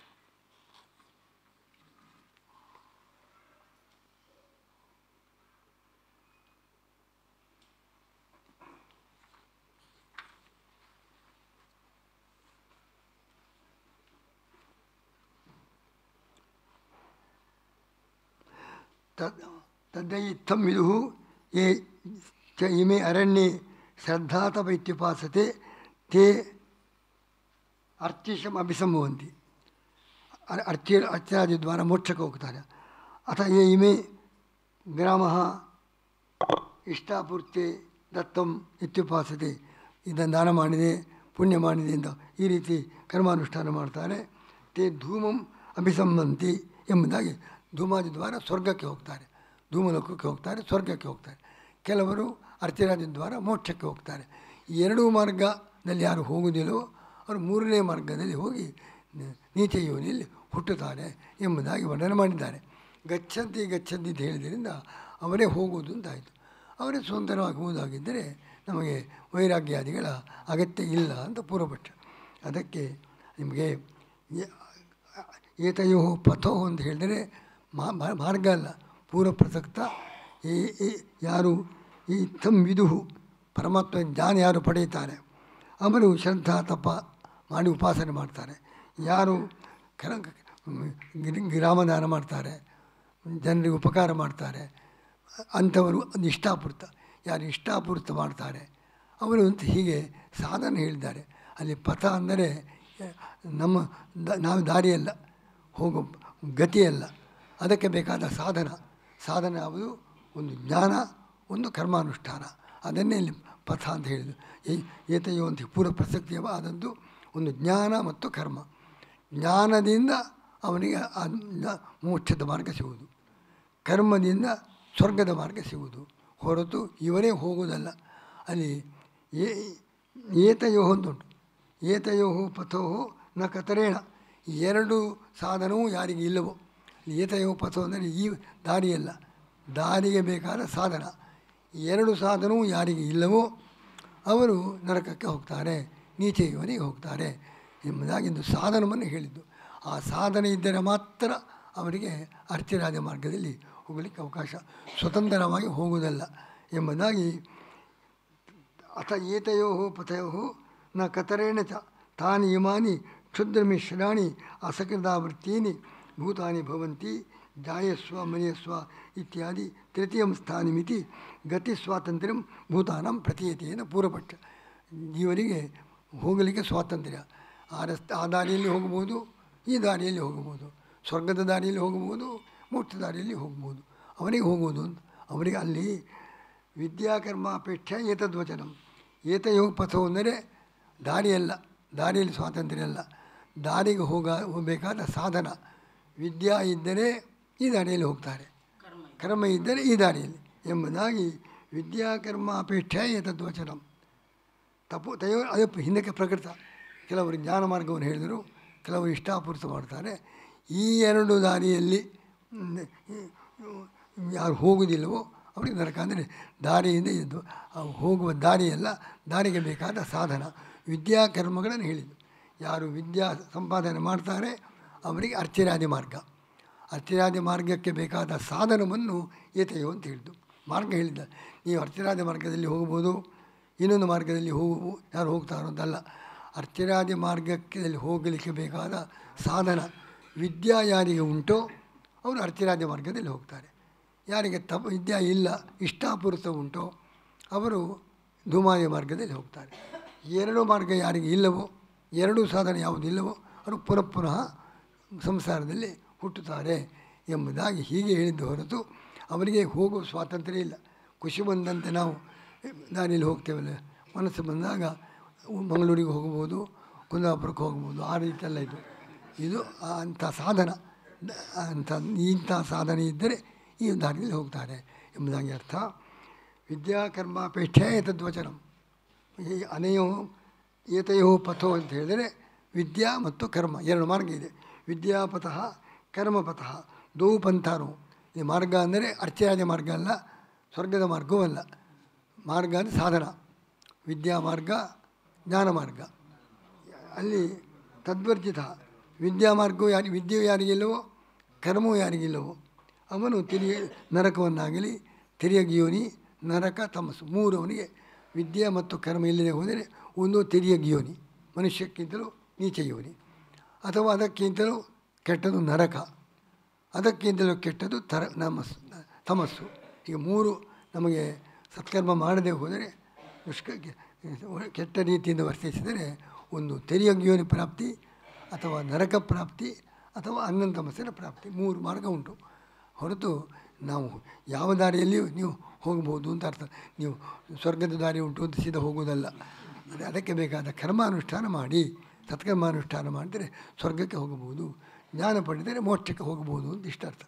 ತದ್ ತದ್ದಯಿತ್ಥಂ ವಿದುಃ ಯೇ ಚ ಇಮೆ ಅರಣ್ಯೆ ಶ್ರದ್ಧಾತಪ ಇತ್ಯುಪಾಸತೆ ತೇ ಅರ್ಚಿಷಂ ಅಭಿಸಂಭವಂತಿ ಅರ್- ಅರ್ಚಿ ಅರ್ಚಾದಿ ದ್ವಾರ ಮೋಕ್ಷಕ್ಕೆ ಹೋಗ್ತಾರೆ ಅಥ ಯೇ ಇಮೆ ಗ್ರಾಮ ಇಷ್ಟಾಪೂರ್ತಿ ದತ್ತಂ ಇತ್ಯುಪಾಸತೆ ಇದನ್ನು ದಾನ ಮಾಡಿದೆ ಪುಣ್ಯ ಮಾಡಿದೆ ಅಂತ ಈ ರೀತಿ ಕರ್ಮಾನುಷ್ಠಾನ ಮಾಡ್ತಾರೆ ತೇ ಧೂಮಂ ಅಭಿಸಂಬಂತಿ ಎಂಬುದಾಗಿ ಧೂಮಾದಿ ದ್ವಾರ ಸ್ವರ್ಗಕ್ಕೆ ಹೋಗ್ತಾರೆ ಧೂಮಲೋಕಕ್ಕೆ ಹೋಗ್ತಾರೆ ಸ್ವರ್ಗಕ್ಕೆ ಹೋಗ್ತಾರೆ ಕೆಲವರು ಅರ್ಚರಾದಿ ದ್ವಾರ ಮೋಕ್ಷಕ್ಕೆ ಹೋಗ್ತಾರೆ ಈ ಎರಡೂ ಮಾರ್ಗದಲ್ಲಿ ಯಾರು ಹೋಗುವುದಿಲ್ಲವೋ ಅವರು ಮೂರನೇ ಮಾರ್ಗದಲ್ಲಿ ಹೋಗಿ ನ- ನೀಚ ಯೋನಿಯಲ್ಲಿ ಹುಟ್ಟುತ್ತಾರೆ ಎಂಬುದಾಗಿ ವರ್ಣನೆ ಮಾಡಿದ್ದಾರೆ ಗಚ್ಚಂತಿ ಗಚ್ಚಂತಿ ಅಂತ ಹೇಳಿದ್ರಿಂದ ಅವರೇ ಹೋಗುವುದು ಅಂತಾಯಿತು ಅವರೇ ಸುಂದರವಾಗುವುದಾಗಿದ್ದರೆ ನಮಗೆ ವೈರಾಗ್ಯಾದಿಗಳ ಅಗತ್ಯ ಇಲ್ಲ ಅಂತ ಪೂರ್ವಪಕ್ಷ ಅದಕ್ಕೆ ನಿಮಗೆ ಏ- ಏತಯೋ ಪಥೋ ಅಂತ ಹೇಳಿದರೆ ಮಾ- ಮಾ- ಮಾರ್ಗ ಅಲ್ಲ ಪೂರ್ವ ಪ್ರಸಕ್ತ ಈ ಈ- ಯಾರು ಈ ತಂ ವಿದುಹು ಪರಮಾತ್ಮ ಜ್ಞಾನ ಯಾರು ಪಡೆಯುತ್ತಾರೆ ಅವರು ಶ್ರದ್ಧಾ ತಪ ಮಾಡಿ ಉಪಾಸನೆ ಮಾಡ್ತಾರೆ ಯಾರು ಕರ ಗಿರಿ- ಗ್ರಾಮದಾನ ಮಾಡ್ತಾರೆ ಜನರಿಗೆ ಉಪಕಾರ ಮಾಡ್ತಾರೆ ಅಂಥವರು ಒಂದು ಇಷ್ಟಾಪೂರ್ತ ಯಾರು ಇಷ್ಟಾಪೂರ್ತ ಮಾಡ್ತಾರೆ ಅವರು ಅಂತ ಹೀಗೆ ಸಾಧನೆ ಹೇಳಿದ್ದಾರೆ ಅಲ್ಲಿ ಪಥ ಅಂದರೆ ನಮ್ಮ ದ- ನಾವು ದಾರಿಯಲ್ಲ ಹೋಗೋ ಗತಿಯಲ್ಲ ಅದಕ್ಕೆ ಬೇಕಾದ ಸಾಧನ ಸಾಧನ ಯಾವುದು ಒಂದು ಜ್ಞಾನ ಒಂದು ಕರ್ಮಾನುಷ್ಠಾನ ಅದನ್ನೇ ಇಲ್ಲಿ ಪಥ ಅಂತ ಹೇಳಿದ್ದು ಏ- ಏತಯೋ ಅಂತ ಪೂರ್ವ ಪ್ರಸಕ್ತಿಯವಾದದ್ದು ಒಂದು ಜ್ಞಾನ ಮತ್ತು ಕರ್ಮ ಜ್ಞಾನದಿಂದ ಅವನಿಗೆ ಆ ಜ್ಞಾ- ಮೋಕ್ಷದ ಮಾರ್ಗ ಸಿಗುವುದು ಕರ್ಮದಿಂದ ಸ್ವರ್ಗದ ಮಾರ್ಗ ಸಿಗುವುದು ಹೊರತು ಇವರೇ ಹೋಗುವುದಲ್ಲ ಅಲ್ಲಿ ಏ ಏತಯೋ ಒಂದುಂಟು ಏತಯೋ ಪಥೋ ನ ಕತರೇಣ ಎರಡು ಸಾಧನವೂ ಯಾರಿಗೆ ಇಲ್ಲವೋ ಏತಯೋ ಪಥೋ ಅಂದರೆ ಈ ದಾರಿಯಲ್ಲ ದಾರಿಗೆ ಬೇಕಾದ ಸಾಧನ ಎರಡು ಸಾಧನವೂ ಯಾರಿಗೆ ಇಲ್ಲವೋ ಅವರು ನರಕಕ್ಕೆ ಹೋಗ್ತಾರೆ ನೀಚೆ ಇವನಿಗೆ ಹೋಗ್ತಾರೆ ಎಂಬುದಾಗಿ ಒಂದು ಸಾಧನವನ್ನು ಹೇಳಿದ್ದು ಆ ಸಾಧನೆ ಇದ್ದರೆ ಮಾತ್ರ ಅವರಿಗೆ ಅರ್ಚರಾಜ ಮಾರ್ಗದಲ್ಲಿ ಹೋಗಲಿಕ್ಕೆ ಅವಕಾಶ ಸ್ವತಂತ್ರವಾಗಿ ಹೋಗುವುದಲ್ಲ ಎಂಬುದಾಗಿ ಅಥ ಏತಯೋ ಪಥಯೋ ನ ಕತರೇಣ ಚ ತಾನಿ ಇಮಾನಿ ಕ್ಷುದ್ರಮಿಶ್ರಾಣಿ ಅಸಕೃತಾವೃತ್ತೀನಿ ಭೂತಾನಿ ಭವಂತಿ ಜಾಯಸ್ವ ಮರಿಯಸ್ವ ಇತ್ಯಾದಿ ತೃತೀಯಂ ಸ್ಥಾನಮಿತಿ ಗತಿ ಸ್ವಾತಂತ್ರ್ಯಂ ಭೂತಾನಂ ಪ್ರತೀಯತೆಯನ್ನು ಪೂರ್ವಪಕ್ಷ ಇವರಿಗೆ ಹೋಗಲಿಕ್ಕೆ ಸ್ವಾತಂತ್ರ್ಯ ಆ ರಸ್ತೆ ಆ ದಾರಿಯಲ್ಲಿ ಹೋಗ್ಬೋದು ಈ ದಾರಿಯಲ್ಲಿ ಹೋಗಬಹುದು ಸ್ವರ್ಗದ ದಾರಿಯಲ್ಲಿ ಹೋಗಬಹುದು ಮೋಕ್ಷ ದಾರಿಯಲ್ಲಿ ಹೋಗ್ಬೋದು ಅವರಿಗೆ ಹೋಗುವುದು ಅಂತ ಅವರಿಗೆ ಅಲ್ಲಿ ವಿದ್ಯಾಕರ್ಮಾಪೇಕ್ಷ ಏತದ್ವಚನಂ ಏತಯೋಗ ಪಥವು ಅಂದರೆ ದಾರಿಯಲ್ಲ ದಾರಿಯಲ್ಲಿ ಸ್ವಾತಂತ್ರ್ಯ ಅಲ್ಲ ದಾರಿಗೆ ಹೋಗ ಹೋಗಬೇಕಾದ ಸಾಧನ ವಿದ್ಯಾ ಇದ್ದರೆ ಈ ದಾರಿಯಲ್ಲಿ ಹೋಗ್ತಾರೆ ಕರ್ಮ ಇದೆ. ಕರ್ಮ ಇದ್ದರೆ ಈ ದಾರಿಯಲ್ಲಿ ಎಂಬುದಾಗಿ ವಿದ್ಯಾಕರ್ಮ ಅಪೇಕ್ಷ ಏತದ್ವಚನಂ ತಪ್ಪು ತಯೋ ಅದು ಹಿಂದಕ್ಕೆ ಪ್ರಕೃತ ಕೆಲವರು ಜ್ಞಾನ ಮಾರ್ಗವನ್ನು ಹೇಳಿದರು ಕೆಲವರು ಇಷ್ಟಾಪೂರ್ತ ಮಾಡ್ತಾರೆ ಈ ಎರಡು ದಾರಿಯಲ್ಲಿ ಮ್, ಯಾರು ಹೋಗುವುದಿಲ್ಲವೋ ಅವರಿಗೆ ನರಕ ಅಂದರೆ ದಾರಿಯಿಂದ ಇದು ಅವು ಹೋಗುವ ದಾರಿಯಲ್ಲ ದಾರಿಗೆ ಬೇಕಾದ ಸಾಧನ ವಿದ್ಯಾ ಕರ್ಮಗಳನ್ನು ಹೇಳಿದ್ದು ಯಾರು ವಿದ್ಯಾ ಸಂಪಾದನೆ ಮಾಡ್ತಾರೆ ಅವರಿಗೆ ಅರ್ಚರಾದಿ ಮಾರ್ಗ ಅರ್ಚರಾದಿ ಮಾರ್ಗಕ್ಕೆ ಬೇಕಾದ ಸಾಧನವನ್ನು ಏತೆಯೋ ಅಂತ ಹೇಳಿದ್ದು ಮಾರ್ಗ ಹೇಳಿದ್ದ ನೀವು ಅರ್ಚರಾದಿ ಮಾರ್ಗದಲ್ಲಿ ಹೋಗ್ಬೋದು ಇನ್ನೊಂದು ಮಾರ್ಗದಲ್ಲಿ ಹೋಗು ಯಾರು ಹೋಗ್ತಾರೋ ಅಂತಲ್ಲ ಅರ್ಚರಾದಿ ಮಾರ್ಗಕ್ಕೆ ಹೋಗಲಿಕ್ಕೆ ಬೇಕಾದ ಸಾಧನ ವಿದ್ಯಾ ಯಾರಿಗೆ ಉಂಟೋ ಅವರು ಅರ್ಚರಾದಿ ಮಾರ್ಗದಲ್ಲಿ ಹೋಗ್ತಾರೆ ಯಾರಿಗೆ ತಪ ವಿದ್ಯಾ ಇಲ್ಲ ಇಷ್ಟಾಪೂರ್ತ ಉಂಟೋ ಅವರು ಧೂಮಾದಿ ಮಾರ್ಗದಲ್ಲಿ ಹೋಗ್ತಾರೆ ಎರಡು ಮಾರ್ಗ ಯಾರಿಗೆ ಇಲ್ಲವೋ ಎರಡೂ ಸಾಧನ ಯಾವುದಿಲ್ಲವೋ ಅವರು ಪುನಃ ಪುನಃ ಸಂಸಾರದಲ್ಲಿ ಹುಟ್ಟುತ್ತಾರೆ ಎಂಬುದಾಗಿ ಹೀಗೆ ಹೇಳಿದ್ದು ಹೊರತು ಅವರಿಗೆ ಹೋಗುವ ಸ್ವಾತಂತ್ರ್ಯ ಇಲ್ಲ ಖುಷಿ ಬಂದಂತೆ ನಾವು ದಾರಿಯಲ್ಲಿ ಹೋಗ್ತೇವಲ್ಲ ಮನಸ್ಸು ಬಂದಾಗ ಮಂಗಳೂರಿಗೆ ಹೋಗ್ಬೋದು ಕುಂದಾಪುರಕ್ಕೆ ಹೋಗ್ಬೋದು ಆ ರೀತಿಯೆಲ್ಲ ಇದು ಇದು ಆ ಅಂಥ ಸಾಧನ ದ- ಅಂಥ ಇಂಥ ಸಾಧನೆ ಇದ್ದರೆ ಈ ದಾರಿಯಲ್ಲಿ ಹೋಗ್ತಾರೆ ಎಂಬುದಾಗಿ ಅರ್ಥ ವಿದ್ಯಾಕರ್ಮಾಪೇಕ್ಷೆ ತದ್ವಚನಂ ಈ ಅನೆಯೋ ಏತಯೋ ಪಥೋ ಅಂತ ಹೇಳಿದರೆ ವಿದ್ಯಾ ಮತ್ತು ಕರ್ಮ ಎರಡು ಮಾರ್ಗ ಇದೆ ವಿದ್ಯಾಪಥಃ ಕರ್ಮಪಥಃ ದೋ ಪಂಥಾನು ಈ ಮಾರ್ಗ ಅಂದರೆ ಅರ್ಚರಾಜ ಮಾರ್ಗ ಅಲ್ಲ ಸ್ವರ್ಗದ ಮಾರ್ಗವೂ ಅಲ್ಲ ಮಾರ್ಗ ಅಂದರೆ ಸಾಧನ ವಿದ್ಯಾ ಮಾರ್ಗ ಜ್ಞಾನ ಮಾರ್ಗ ಅಲ್ಲಿ ತದ್ವರ್ಜಿತ ವಿದ್ಯಾ ಮಾರ್ಗವು ಯಾರಿ ವಿದ್ಯೆಯು ಯಾರಿಗಿಲ್ಲವೋ ಕರ್ಮವು ಯಾರಿಗಿಲ್ಲವೋ ಅವನು ತಿರಿಯ ನರಕವನ್ನಾಗಲಿ ತಿರಿಯಗಿಯೋನಿ ನರಕ ತಮಸ್ಸು ಮೂರು ಅವನಿಗೆ ವಿದ್ಯೆ ಮತ್ತು ಕರ್ಮ ಇಲ್ಲದೆ ಹೋದರೆ ಒಂದು ತಿರಿಯಗಿಯೋನಿ ಮನುಷ್ಯಕ್ಕಿಂತಲೂ ನೀಚ ಯೋನಿ ಅಥವಾ ಅದಕ್ಕಿಂತಲೂ ಕೆಟ್ಟದು ನರಕ ಅದಕ್ಕಿಂತಲೂ ಕೆಟ್ಟದು ತರ ನಮಸ್ಸು ತಮಸ್ಸು ಈಗ ಮೂರು ನಮಗೆ ಸತ್ಕರ್ಮ ಮಾಡದೆ ಹೋದರೆ ದುಷ್ಕ ಕೆಟ್ಟ ರೀತಿಯಿಂದ ವರ್ತಿಸಿದರೆ ಒಂದು ತೆರಿಯಗ್ಯೋನಿ ಪ್ರಾಪ್ತಿ ಅಥವಾ ನರಕ ಪ್ರಾಪ್ತಿ ಅಥವಾ ಅನಂತ ತಮಸ್ಸಿನ ಪ್ರಾಪ್ತಿ ಮೂರು ಮಾರ್ಗ ಉಂಟು ಹೊರತು ನಾವು ಯಾವ ದಾರಿಯಲ್ಲಿಯೂ ನೀವು ಹೋಗ್ಬೋದು ಅಂತ ಅರ್ಥ ನೀವು ಸ್ವರ್ಗದ ದಾರಿ ಉಂಟು ಅಂತ ಸೀದಾ ಹೋಗುವುದಲ್ಲ ಅದೇ ಅದಕ್ಕೆ ಬೇಕಾದ ಕರ್ಮಾನುಷ್ಠಾನ ಮಾಡಿ ಸತ್ಕರ್ಮಾನುಷ್ಠಾನ ಮಾಡಿದರೆ ಸ್ವರ್ಗಕ್ಕೆ ಹೋಗಬಹುದು ಜ್ಞಾನ ಪಡೆದರೆ ಮೋಕ್ಷಕ್ಕೆ ಹೋಗಬಹುದು ಅಂತ ಇಷ್ಟ ಅರ್ಥ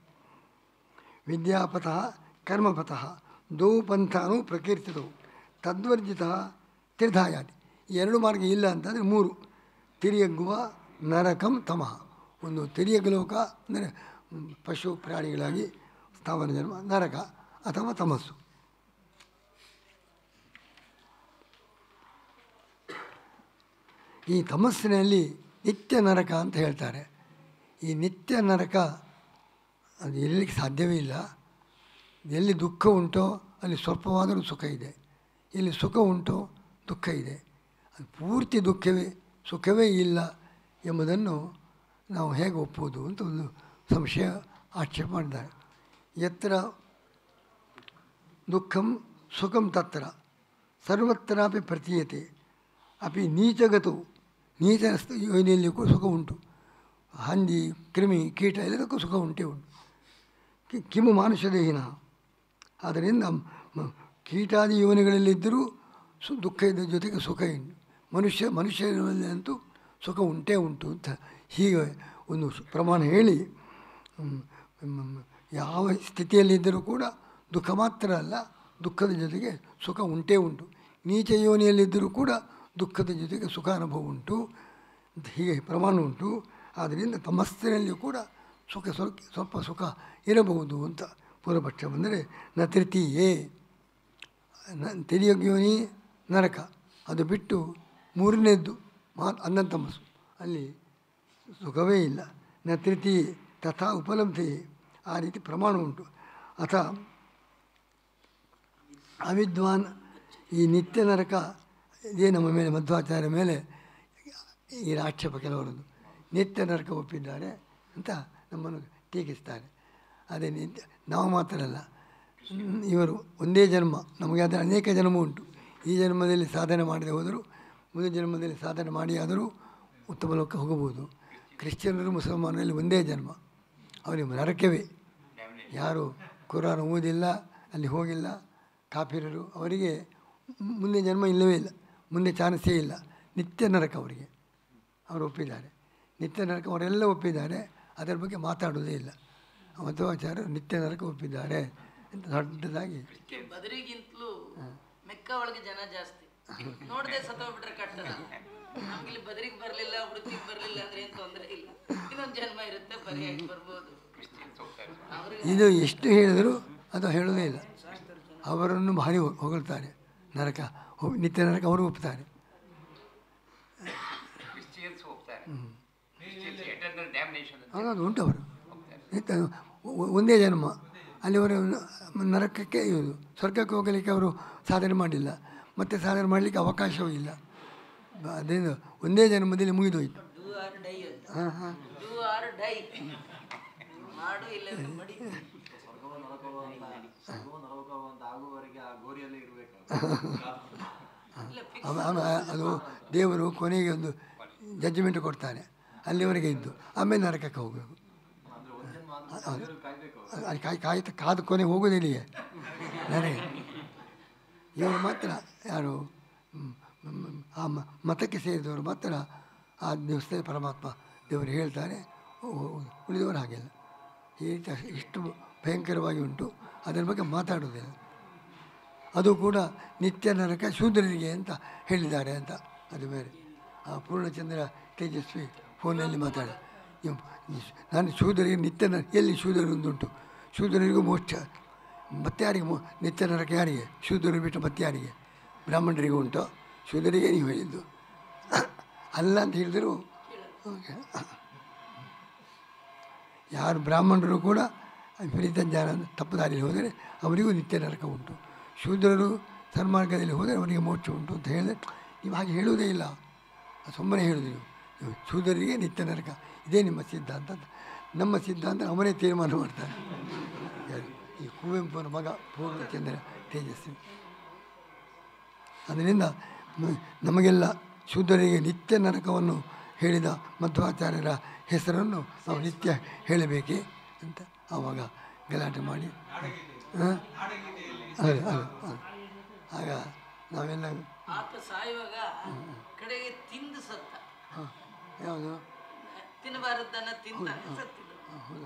ವಿದ್ಯಾಪಥಃ ಕರ್ಮಪಥಃ ದೌ ಪಂಥಾನು ಪ್ರಕೀರ್ತಿತವು ತದ್ವರ್ಜಿತ ತ್ರಿಧಾಯಾದಿ ಈ ಎರಡು ಮಾರ್ಗ ಇಲ್ಲ ಅಂತಂದರೆ ಮೂರು ತಿರಿಯಗ್ಗುವ ನರಕಂ ತಮಃ ಒಂದು ತಿರಿಯಗ್ಲೋಕ ಅಂದರೆ ಮ್, ಪಶು ಪ್ರಾಣಿಗಳಾಗಿ ಸ್ಥಾವರ ಜನ್ಮ ನರಕ ಅಥವಾ ತಮಸ್ಸು ಈ ತಮಸ್ಸಿನಲ್ಲಿ ನಿತ್ಯ ನರಕ ಅಂತ ಹೇಳ್ತಾರೆ ಈ ನಿತ್ಯ ನರಕ ಅದು ಎಲ್ಲಿಗೆ ಸಾಧ್ಯವೇ ಇಲ್ಲ ಎಲ್ಲಿ ದುಃಖ ಉಂಟೋ ಅಲ್ಲಿ ಸ್ವಲ್ಪವಾದರೂ ಸುಖ ಇದೆ ಎಲ್ಲಿ ಸುಖ ಉಂಟೋ ದುಃಖ ಇದೆ ಅದು ಪೂರ್ತಿ ದುಃಖವೇ ಸುಖವೇ ಇಲ್ಲ ಎಂಬುದನ್ನು ನಾವು ಹೇಗೆ ಒಪ್ಪುವುದು ಅಂತ ಒಂದು ಸಂಶಯ ಆಕ್ಷೇಪ ಮಾಡಿದ್ದಾರೆ ಎತ್ತರ ದುಃಖಂ ಸುಖಂ ತತ್ರ ಸರ್ವತ್ರಾಪಿ ಪ್ರತೀಯತೆ ಅಪಿ ನೀಚಗತು ನೀಚ ಯೋನಿಯಲ್ಲಿಯೂ ಕೂಡ ಸುಖ ಉಂಟು ಹಂದಿ ಕ್ರಿಮಿ ಕೀಟ ಎಲ್ಲದಕ್ಕೂ ಸುಖ ಉಂಟೇ ಉಂಟು ಕಿ- ಕಿಮು ಮಾನುಷದೇಹಿನ ಆದ್ದರಿಂದ ಮ- ಕೀಟಾದಿ ಯೋನಿಗಳಲ್ಲಿದ್ದರೂ ಸು ದುಃಖದ ಜೊತೆಗೆ ಸುಖ ಉಂಟು ಮನುಷ್ಯ ಮನುಷ್ಯರಲ್ಲಂತೂ ಸುಖ ಉಂಟೇ ಉಂಟು ಅಂತ ಹೀಗೆ ಒಂದು ಸು- ಪ್ರಮಾಣ ಹೇಳಿ ಹ್ಮ್, ಹ್ಮ್, ಯಾವ ಸ್ಥಿತಿಯಲ್ಲಿದ್ದರೂ ಕೂಡ ದುಃಖ ಮಾತ್ರ ಅಲ್ಲ ದುಃಖದ ಜೊತೆಗೆ ಸುಖ ಉಂಟೇ ಉಂಟು ನೀಚ ಯೋನಿಯಲ್ಲಿದ್ದರೂ ಕೂಡ ದುಃಖದ ಜೊತೆಗೆ ಸುಖ ಅನುಭವ ಉಂಟು ಅಂತ ಹೀಗೆ ಪ್ರಮಾಣ ಉಂಟು ಆದ್ದರಿಂದ ತಮಸ್ಸಿನಲ್ಲಿಯೂ ಕೂಡ ಸುಖ ಸ್ವಲ್ಪ ಸ್ವಲ್ಪ ಸುಖ ಇರಬಹುದು ಅಂತ ಪೂರ್ವಪಕ್ಷ ಬಂದರೆ ನ ತೃತೀಯೇ ನ ತಿರಿಯೋಗ್ಯೋನಿ ನರಕ ಅದು ಬಿಟ್ಟು ಮೂರನೇದ್ದು ಮಾ ಅನ್ನಂತಮಸ್ಸು ಅಲ್ಲಿ ಸುಖವೇ ಇಲ್ಲ ನ ತೃತೀಯೇ ತಥಾ ಉಪಲಬ್ಧಿಯೇ ಆ ರೀತಿ ಪ್ರಮಾಣ ಉಂಟು ಅಥ ಅವಿದ್ವಾನ್ ಈ ನಿತ್ಯ ನರಕ ಇದೇ ನಮ್ಮ ಮೇಲೆ ಮಧ್ವಾಚಾರ್ಯ ಮೇಲೆ ಈ ಆಕ್ಷೇಪ ಕೆಲವರದ್ದು ನಿತ್ಯ ನರಕ ಒಪ್ಪಿದ್ದಾರೆ ಅಂತ ನಮ್ಮನ್ನು ಟೀಕಿಸ್ತಾರೆ ಅದೇ ನಿತ್ಯ ನಾವು ಮಾತ್ರ ಅಲ್ಲ ಹ್ಮ್, ಇವರು ಒಂದೇ ಜನ್ಮ ನಮಗೆ ಅದರ ಅನೇಕ ಜನ್ಮ ಉಂಟು ಈ ಜನ್ಮದಲ್ಲಿ ಸಾಧನೆ ಮಾಡದೆ ಹೋದರೂ ಮುಂದಿನ ಜನ್ಮದಲ್ಲಿ ಸಾಧನೆ ಮಾಡಿ ಆದರೂ ಉತ್ತಮ ಲೋಕ ಹೋಗಬಹುದು ಕ್ರಿಶ್ಚಿಯನರು ಮುಸಲ್ಮಾನರಲ್ಲಿ ಒಂದೇ ಜನ್ಮ ಅವರಿಗೆ ನರಕವೇ ಯಾರು ಕುರಾನ್ ಓದಿಲ್ಲ ಅಲ್ಲಿ ಹೋಗಿಲ್ಲ ಕಾಫಿರರು ಅವರಿಗೆ ಮುಂದೆ ಜನ್ಮ ಇಲ್ಲವೇ ಇಲ್ಲ ಮುಂದೆ ಚಾನ್ಸೇ ಇಲ್ಲ ನಿತ್ಯ ನರಕ ಅವರಿಗೆ ಅವರು ಒಪ್ಪಿದ್ದಾರೆ ನಿತ್ಯ ನರಕ ಅವರೆಲ್ಲ ಒಪ್ಪಿದ್ದಾರೆ ಅದರ ಬಗ್ಗೆ ಮಾತಾಡೋದೇ ಇಲ್ಲ ಮಧ್ವಾಚಾರ್ಯರು ನಿತ್ಯ ನರಕ ಒಪ್ಪಿದ್ದಾರೆ ಅಂತ ದೊಡ್ಡದಾಗಿ ಬದರಿಗಿಂತಲೂ ಮೆಕ್ಕ ಒಳಗೆ ಜನ ಜಾಸ್ತಿ ನೋಡದೆ ಸತ್ತೋಗ್ಬಿಟ್ರೆ ಕಟ್ಟದ ನಮ್ಗೆ ಇಲ್ಲಿ ಬದರಿಗೆ ಬರ್ಲಿಲ್ಲ ಉಡುಪಿಗೆ ಬರ್ಲಿಲ್ಲ ಅಂದ್ರೆ ಏನ್ ತೊಂದರೆ ಇಲ್ಲ ಇನ್ನೊಂದ್ ಜನ್ಮ ಇರುತ್ತೆ ಬರಿಯಾಗಿ ಬರ್ಬೋದು ಅವ್ರಿಗೆ ಇದು ಎಷ್ಟು ಹೇಳಿದರೂ ಅದು ಹೇಳೋದೇ ಇಲ್ಲ ಅವರನ್ನು ಭಾರಿ ಹೊ- ಹೊಗಳ್ತಾರೆ ನರಕ ಹೊ- ನಿತ್ಯ ನರಕ ಅವರು ಒಪ್ತಾರೆ ಕ್ರಿಶ್ಚಿಯನ್ಸ್ ಹೋಗ್ತಾರೆ ಕ್ರಿಶ್ಚಿಯನ್ಸ್ ಎಟರ್ನಲ್ ಡ್ಯಾಮಿನೇಷನ್ ಅಂತ ಹಾಗಾಗಿ ಉಂಟು ಅವರು ನಿತ್ಯ ಒ- ಒಂದೇ ಜನ್ಮ ಅಲ್ಲಿವರು ನರಕಕ್ಕೆ ಇವರು ಸ್ವರ್ಗಕ್ಕೆ ಹೋಗಲಿಕ್ಕೆ ಅವರು ಸಾಧನೆ ಮಾಡಿಲ್ಲ ಮತ್ತು ಸಾಧನೆ ಮಾಡಲಿಕ್ಕೆ ಅವಕಾಶವೂ ಇಲ್ಲ ಬ- ಅದೇನು ಒಂದೇ ಜನ್ಮದಲ್ಲಿ ಮುಗಿದೋಯ್ತು ಡೂ ಆರ್ ಡೈ ಅಂತ ಹಾಂ ಹಾಂ ಡೂ ಆರ್ ಡೈ ಮಾಡು ಇಲ್ಲ ಮಡಿ ಸ್ವರ್ಗವ ನರಕವ ಅಂತ ಸ್ವರ್ಗವ ನರಕವ ಅಂತ ಆಗುವವರೆಗೆ ಆ ಗೋರಿಯಲ್ಲೇ ಇರಬೇಕು ಇಲ್ಲ ಫಿಕ್ಸ್ ಅವ- ಅವ- ಅದು ದೇವರು ಕೊನೆಗೆ ಒಂದು ಜಡ್ಜ್ಮೆಂಟ್ ಕೊಡ್ತಾನೆ ಅಲ್ಲಿವರೆಗೆ ಇದ್ದು ಆಮೇಲೆ ನರಕಕ್ಕೆ ಹೋಗಬೇಕು ಅಂದ್ರೆ ಒಂದ್ ಜನ್ಮ ಆದ್ರೂ ದೇವ್ರು ಕಾಯ್ಬೇಕು ಅವ್ರು. ಅದು ಕಾಯ್ ಕಾಯ್ತಾ ಕಾದು ಕೊನೆಗೆ ಹೋಗೋದು ಇಲ್ಲಿಗೆ ನನಗೆ ಇವರು ಮಾತ್ರ ಯಾರು ಮ್, ಮ್, ಆ ಮ- ಮತಕ್ಕೆ ಸೇರಿದವರು ಮಾತ್ರ ಆ ದಿವಸದಲ್ಲಿ ಪರಮಾತ್ಮ ದೇವರು ಹೇಳ್ತಾರೆ ಉಳಿದವರು ಹಾಗೆಲ್ಲ ಈ ರೀತಿ ಅಷ್ಟು- ಇಷ್ಟು ಭಯಂಕರವಾಗಿ ಉಂಟು ಅದರ ಬಗ್ಗೆ ಮಾತಾಡೋದಿಲ್ಲ ಅದು ಕೂಡ ನಿತ್ಯ ನರಕ ಶೂದ್ರರಿಗೆ ಅಂತ ಹೇಳಿದ್ದಾರೆ ಅಂತ ಅದು ಬೇರೆ ಆ ಪೂರ್ಣಚಂದ್ರ ತೇಜಸ್ವಿ ಫೋನಲ್ಲಿ ಮಾತಾಡ ಇವ್- ಈ- ನಾನು ಶೂದ್ರರಿಗೆ ನಿತ್ಯ ನ ಎಲ್ಲಿ ಶೂದ್ರರೊಂದುಂಟು ಶೂದ್ರರಿಗೂ ಮೋಕ್ಷ ಮತ್ತೆ ಯಾರಿಗೆ ಮೋ ನಿತ್ಯ ನರಕ ಯಾರಿಗೆ ಶೂದ್ರರು ಬಿಟ್ಟು ಮತ್ತೆ ಯಾರಿಗೆ ಬ್ರಾಹ್ಮಣರಿಗೂ ಉಂಟು ಶೂದ್ರರಿಗೆ ನೀವು ಹೇಳಿದ್ದು ಅಲ್ಲ ಅಂತ ಹೇಳಿದ್ರು ಓಕೆ. ಯಾರು ಬ್ರಾಹ್ಮಣರು ಕೂಡ ವಿಪರೀತ ಜ್ಞಾನ ತಪ್ಪು ದಾರಿಯಲ್ಲಿ ಹೋದರೆ ಅವರಿಗೂ ನಿತ್ಯ ನರಕ ಉಂಟು ಶೂದ್ರರು ಸನ್ಮಾರ್ಗದಲ್ಲಿ ಹೋದರೆ ಅವರಿಗೆ ಮೋಕ್ಷ ಉಂಟು ಅಂತ ಹೇಳಿದ್ರೆ ನೀವು ಹಾಗೆ ಹೇಳುವುದೇ ಇಲ್ಲ ಅದು ಸುಮ್ಮನೆ ಹೇಳುದು ನೀವು ನೀವು ಶೂದ್ರರಿಗೆ ನಿತ್ಯ ನರಕ ಇದೇ ನಿಮ್ಮ ಸಿದ್ಧಾಂತ ಅಂತ ನಮ್ಮ ಸಿದ್ಧಾಂತ ಅವನೇ ತೀರ್ಮಾನ ಮಾಡ್ತಾನೆ ಯಾರು? ಈ ಕುವೆಂಪುನ ಮಗ ಪೂರ್ಣಚಂದ್ರ ತೇಜಸ್ವಿ ಅದರಿಂದ ಮ- ನಮಗೆಲ್ಲ ಶೂದ್ರರಿಗೆ ನಿತ್ಯ ನರಕವನ್ನು ಹೇಳಿದ ಮಧ್ವಾಚಾರ್ಯರ ಹೆಸರನ್ನು ನಾವು ನಿತ್ಯ ಹೇಳಬೇಕೇ ಅಂತ ಆವಾಗ ಗಲಾಟೆ ಮಾಡಿ ಹಾಂ ಅದೇ ಅದೇ ಅದೇ. ಆಗ ನಾವೆಲ್ಲ ಆತ ಸಾಯುವಾಗ ಕಡೆಗೆ ತಿಂದು ಸತ್ತ ಹಾಂ ಯಾವುದು ತಿನ್ನಬಾರದನ್ನ ತಿಂದ ಸತ್ತಿದ್ದು ಹೌದಾ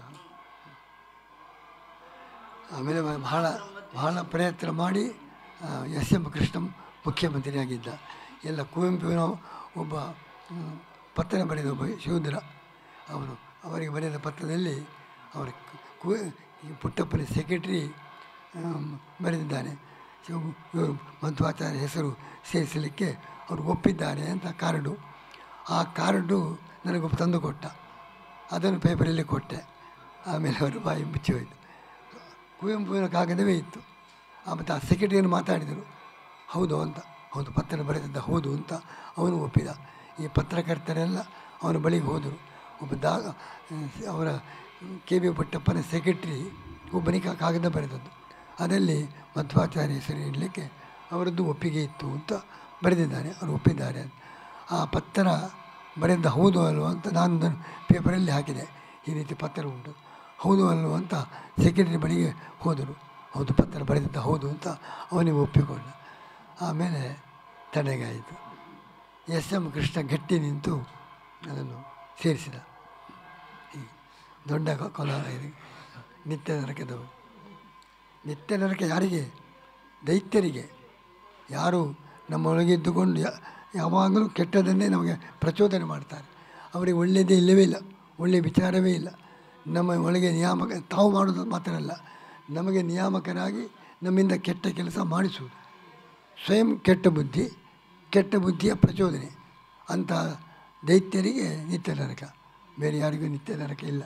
ಆಮೇಲೆ ಬ- ಬಹಳ ಬಹಳ ಪ್ರಯತ್ನ ಮಾಡಿ ಎಸ್ ಎಂ ಕೃಷ್ಣ ಮುಖ್ಯಮಂತ್ರಿಯಾಗಿದ್ದ ಎಲ್ಲ ಕುವೆಂಪುವಿನ ಒಬ್ಬ ಮ್, ಪತ್ರ ಬರೆದ ಒಬ್ಬ ಶೂದ್ರ ಅವನು ಅವರಿಗೆ ಬರೆದ ಪತ್ರದಲ್ಲಿ ಅವರ ಕು- ಕುವೆ ಈ ಪುಟ್ಟಪ್ಪನ ಸೆಕ್ರೆಟ್ರಿ ಬರೆದಿದ್ದಾನೆ ಶಿವ ಇವರು ಮಧ್ವಾಚಾರ್ಯ ಹೆಸರು ಸೇರಿಸಲಿಕ್ಕೆ ಅವರು ಒಪ್ಪಿದ್ದಾರೆ ಅಂತ ಕಾರ್ಡು ಆ ಕಾರ್ಡು ನನಗೊಬ್ಬ ತಂದು ಕೊಟ್ಟ ಅದನ್ನು ಪೇಪರಲ್ಲಿ ಕೊಟ್ಟೆ ಆಮೇಲೆ ಅವರು ಬಾಯಿ ಮುಚ್ಚಿ ಹೋಯಿತು ಕುವೆಂಪುವಿನ ಕಾಗದವೇ ಇತ್ತು ಆ ಮತ್ತು ಆ ಸೆಕ್ರೆಟರಿಯನ್ನು ಮಾತಾಡಿದರು ಹೌದು ಅಂತ ಹೌದು ಪತ್ರ ಬರೆದಿದ್ದ ಹೌದು ಅಂತ ಅವನು ಒಪ್ಪಿದ ಈ ಪತ್ರಕರ್ತರೆಲ್ಲ ಅವನ ಬಳಿಗೆ ಹೋದರು ಒಬ್ಬ ದಾ ಅವರ ಕೆ ಬಿ ಪುಟ್ಟಪ್ಪನ ಸೆಕ್ರೆಟ್ರಿ ಒಬ್ಬನಿಗೆ ಆ ಕಾಗದ ಬರೆದದ್ದು ಅದರಲ್ಲಿ ಮಧ್ವಾಚಾರ್ಯ ಹೆಸರು ಇಡಲಿಕ್ಕೆ ಅವರದ್ದು ಒಪ್ಪಿಗೆ ಇತ್ತು ಅಂತ ಬರೆದಿದ್ದಾರೆ ಅವರು ಒಪ್ಪಿದ್ದಾರೆ ಆ ಪತ್ರ ಬರೆದ ಹೌದು ಅಲ್ವೋ ಅಂತ ನಾನು ಅದನ್ನು ಪೇಪರಲ್ಲಿ ಹಾಕಿದೆ ಈ ರೀತಿ ಪತ್ರ ಉಂಟು ಹೌದು ಅಲ್ವೋ ಅಂತ ಸೆಕ್ರೆಟರಿ ಬಳಿಗೆ ಹೋದರು ಹೌದು ಪತ್ರ ಬರೆದಿದ್ದ ಹೌದು ಅಂತ ಅವನಿಗೆ ಒಪ್ಪಿಕೊಂಡ ಆಮೇಲೆ ತಡೆಗಾಯಿತು ಎಸ್ ಎಂ ಕೃಷ್ಣ ಗಟ್ಟಿ ನಿಂತು ಅದನ್ನು ಸೇರಿಸಿದ ಈ ದೊಡ್ಡ ಕೊ- ಕೋಲಾರ ಇದು ನಿತ್ಯ ನರಕದವರು ನಿತ್ಯ ನರಕ ಯಾರಿಗೆ ದೈತ್ಯರಿಗೆ ಯಾರು ನಮ್ಮೊಳಗೆ ಇದ್ದುಕೊಂಡು ಯಾ- ಯಾವಾಗಲೂ ಕೆಟ್ಟದನ್ನೇ ನಮಗೆ ಪ್ರಚೋದನೆ ಮಾಡ್ತಾರೆ ಅವರಿಗೆ ಒಳ್ಳೆಯದೇ ಇಲ್ಲವೇ ಇಲ್ಲ ಒಳ್ಳೆಯ ವಿಚಾರವೇ ಇಲ್ಲ ನಮ್ಮ ಒಳಗೆ ನಿಯಾಮಕ ತಾವು ಮಾಡೋದು ಮಾತ್ರ ಅಲ್ಲ ನಮಗೆ ನಿಯಾಮಕರಾಗಿ ನಮ್ಮಿಂದ ಕೆಟ್ಟ ಕೆಲಸ ಮಾಡಿಸುವುದು ಸ್ವಯಂ ಕೆಟ್ಟ ಬುದ್ಧಿ ಕೆಟ್ಟ ಬುದ್ಧಿಯ ಪ್ರಚೋದನೆ ಅಂಥ ದೈತ್ಯರಿಗೆ ನಿತ್ಯ ನರಕ ಬೇರೆ ಯಾರಿಗೂ ನಿತ್ಯ ನರಕ ಇಲ್ಲ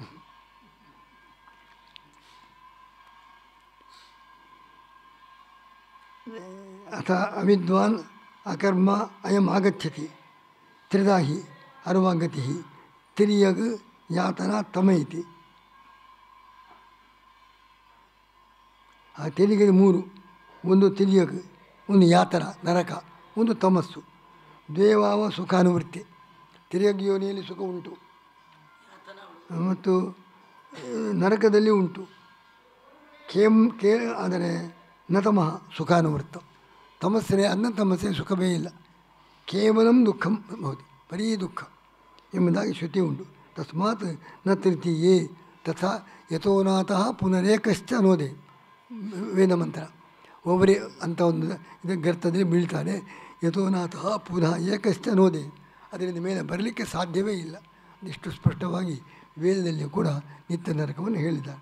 ಅಥ ಅವಿದ್ವಾನ್ ಅಕರ್ಮ ಅಯಂ ಆಗಚ್ಚತಿ ತ್ರಿದಾಹಿ ಅರ್ವಾಗತಿ ತಿರಿಯಗ್ ಯಾತನ ತಮ ಇತಿ ಆ ತೆರಿಗೆ ಮೂರು ಒಂದು ತಿರಿಯಗ್ ಒಂದು ಯಾತನ ನರಕ ಒಂದು ತಮಸ್ಸು ದ್ವೇವಾವ ಸುಖಾನುವೃತ್ತಿ ತಿರಿಯಗ್ ಯೋನಿಯಲ್ಲಿ ಸುಖ ಉಂಟು ಮತ್ತು ಆ, ನರಕದಲ್ಲಿ ಉಂಟು ಕೇಮ್ ಕೇ ಆದರೆ ನ ತಮಃ ಸುಖಾನುವೃತ್ತ ತಮಸ್ಸರೆ ಅನ್ನ ತಮಸ್ಸೆ ಸುಖವೇ ಇಲ್ಲ ಕೇವಲಂ ದುಃಖಂ ಭವತಿ ಬರೀ ದುಃಖ ಎಂಬುದಾಗಿ ಶ್ರುತಿ ಉಂಟು ತಸ್ಮಾತ್ ನ ತೃತೀಯೇ ತಥಾ ಯಥೋನಾತಃ ಪುನರೇಕಶ್ಚ ಅನ್ನೋದೇ ವೇದ ಮಂತ್ರ ಒಬ್ಬರೇ ಅಂಥ ಒಂದು ಇದು ಗರ್ತದಲ್ಲಿ ಬೀಳ್ತಾರೆ ಯಥೋನಾಥ ಪುನಃ ಏಕಶ್ಚ ನೋದೆ ಅದರಿಂದ ಮೇಲೆ ಬರಲಿಕ್ಕೆ ಸಾಧ್ಯವೇ ಇಲ್ಲ ಇಷ್ಟು ಸ್ಪಷ್ಟವಾಗಿ ವೇದದಲ್ಲಿ ಕೂಡ ನಿತ್ಯ ನರಕವನ್ನು ಹೇಳಿದ್ದಾರೆ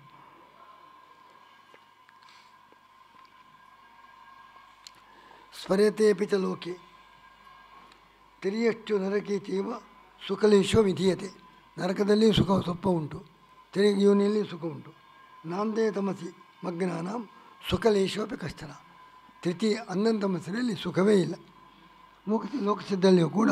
ಸ್ವರತೆ ಚ ಲೋಕೆ ತೆರಿಯಷ್ಟು ನರಕೆ ಚೈವ ಸುಖಲೇಶೋ ವಿಧೀಯತೆ ನರಕದಲ್ಲಿ ಸುಖ ಸ್ವಲ್ಪ ಉಂಟು ತೆರಿಗೆ ಯೋನಿಯಲ್ಲಿ ಸುಖ ಉಂಟು ನಾಂದೇ ತಮಸಿ ಮಗ್ನಾನಾಂ ಸುಖಲೇಶೋಪಿ ಕಷ್ಟನ ತೃತೀಯ ಹನ್ನೊಂದು ತಮಸ್ಸಿನಲ್ಲಿ ಸುಖವೇ ಇಲ್ಲ ಲೋಕ ಲೋಕಸಿದ್ಧಲ್ಲಿಯೂ ಕೂಡ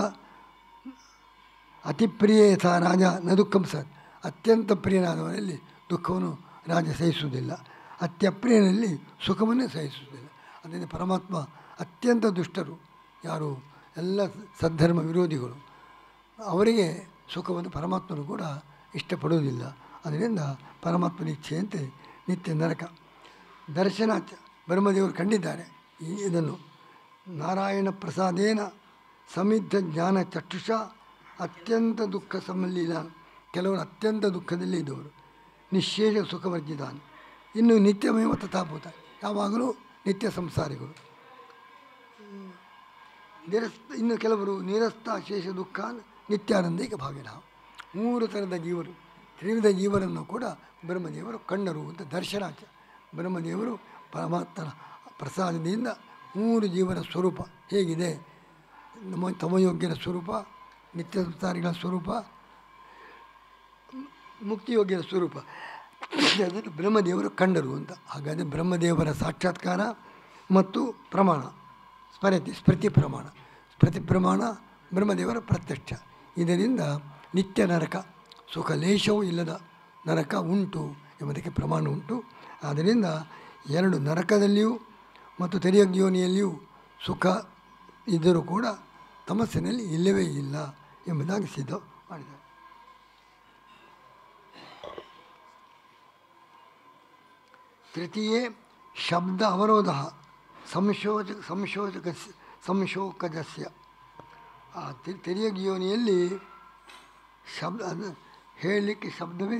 ಅತಿ ಪ್ರಿಯ ಯಥಾ ರಾಜ ನ ದುಃಖಂ ಸರ್ ಅತ್ಯಂತ ಪ್ರಿಯನಾದವನಲ್ಲಿ ದುಃಖವನ್ನು ರಾಜ ಸಹಿಸುವುದಿಲ್ಲ ಅತ್ಯಪ್ರಿಯನಲ್ಲಿ ಸುಖವನ್ನೇ ಸಹಿಸುವುದಿಲ್ಲ ಅದರಿಂದ ಪರಮಾತ್ಮ ಅತ್ಯಂತ ದುಷ್ಟರು ಯಾರು ಎಲ್ಲ ಸದ್ಧರ್ಮ ವಿರೋಧಿಗಳು ಅವರಿಗೆ ಸುಖವನ್ನು ಪರಮಾತ್ಮನು ಕೂಡ ಇಷ್ಟಪಡುವುದಿಲ್ಲ ಅದರಿಂದ ಪರಮಾತ್ಮನ ಇಚ್ಛೆಯಂತೆ ನಿತ್ಯ ನರಕ ದರ್ಶನ ಬ್ರಹ್ಮದೇವರು ಕಂಡಿದ್ದಾರೆ ಈ ಇದನ್ನು ನಾರಾಯಣ ಪ್ರಸಾದೇನ ಸಮಿದ್ಧ ಜ್ಞಾನ ಚಕ್ಷುಷ ಅತ್ಯಂತ ದುಃಖ ಸಮಲಿಲ್ಲ ಕೆಲವರು ಅತ್ಯಂತ ದುಃಖದಲ್ಲಿ ಇದ್ದವರು ನಿಶೇಷ ಸುಖವರ್ಜಿದಾನ ಇನ್ನು ನಿತ್ಯಮೇವ ತಥಾಭೂತ ಯಾವಾಗಲೂ ನಿತ್ಯ ಸಂಸಾರಿಗಳು ನಿರಸ್ತ ಇನ್ನು ಕೆಲವರು ನಿರಸ್ತ ಶೇಷ ದುಃಖ ನಿತ್ಯಾನಂದೈಕ ಭಾಗಿನ ಮೂರು ಥರದ ಜೀವರು ತ್ರಿವಿಧ ಜೀವರನ್ನು ಕೂಡ ಬ್ರಹ್ಮದೇವರು ಕಂಡರು ಅಂತ ದರ್ಶನಾಚ ಬ್ರಹ್ಮದೇವರು ಪರಮಾತ್ಮನ ಪ್ರಸಾದದಿಂದ ಮೂರು ಜೀವನ ಸ್ವರೂಪ ಹೇಗಿದೆ ನಮ್ಮ ತಮಯೋಗ್ಯರ ಸ್ವರೂಪ ನಿತ್ಯ ಸಂಸಾರಿಗಳ ಸ್ವರೂಪ ಮುಕ್ತಿಯೋಗ್ಯರ ಸ್ವರೂಪ ಅದನ್ನು ಬ್ರಹ್ಮದೇವರು ಕಂಡರು ಅಂತ ಹಾಗಾದರೆ ಬ್ರಹ್ಮದೇವರ ಸಾಕ್ಷಾತ್ಕಾರ ಮತ್ತು ಪ್ರಮಾಣ ಸ್ಮರತಿ ಸ್ಮೃತಿ ಪ್ರಮಾಣ ಸ್ಮೃತಿ ಪ್ರಮಾಣ ಬ್ರಹ್ಮದೇವರ ಪ್ರತ್ಯಕ್ಷ ಇದರಿಂದ ನಿತ್ಯ ನರಕ ಸುಖ ಲೇಷವೂ ಇಲ್ಲದ ನರಕ ಉಂಟು ಎಂಬುದಕ್ಕೆ ಪ್ರಮಾಣ ಉಂಟು ಆದ್ದರಿಂದ ಎರಡು ನರಕದಲ್ಲಿಯೂ ಮತ್ತು ತೆರಿಯೋಗ್ಯೋನಿಯಲ್ಲಿಯೂ ಸುಖ ಇದ್ದರೂ ಕೂಡ ತಮಸ್ಸಿನಲ್ಲಿ ಇಲ್ಲವೇ ಇಲ್ಲ ಎಂಬುದಾಗಿ ಸಿದ್ಧ ಮಾಡಿದ್ದಾರೆ ತೃತೀಯೇ ಶಬ್ದ ಅವರೋಧ ಸಂಶೋಚ ಸಂಶೋಚಕ ಸಂಶೋಕಜಸ್ಯ ಆ ತಿ- ತೆರಿಯಗ್ ಯೋನಿಯಲ್ಲಿ ಶಬ್ದ ಅದು ಹೇಳಲಿಕ್ಕೆ ಶಬ್ದವೇ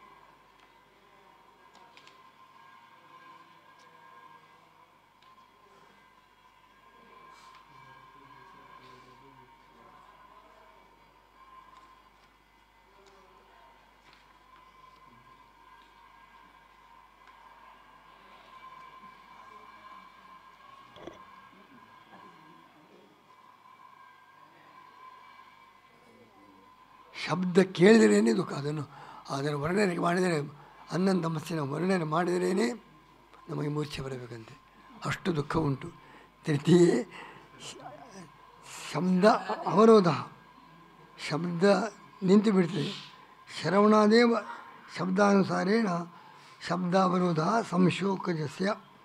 ಶಬ್ದ ಕೇಳಿದರೇನೆ ದುಃಖ ಅದನ್ನು ಅದನ್ನು ವರ್ಣನೆ ಮಾಡಿದರೆ ಹನ್ನೊಂದು ತಮಸ್ಸಿನ ವರ್ಣನೆ ಮಾಡಿದರೇನೆ ನಮಗೆ ಮೂರ್ಛೆ ಬರಬೇಕಂತೆ ಅಷ್ಟು ದುಃಖ ಉಂಟು ತೃತೀಯೇ ಶ- ಶಬ್ದ ಅವರೋಧ ಶಬ್ದ ನಿಂತು ಬಿಡ್ತದೆ ಶ್ರವಣಾದೇವ ಶಬ್ದಾನುಸಾರೇಣ ಶಬ್ದಾವರೋಧ ಸಂಶೋಕಜಸ್ಯ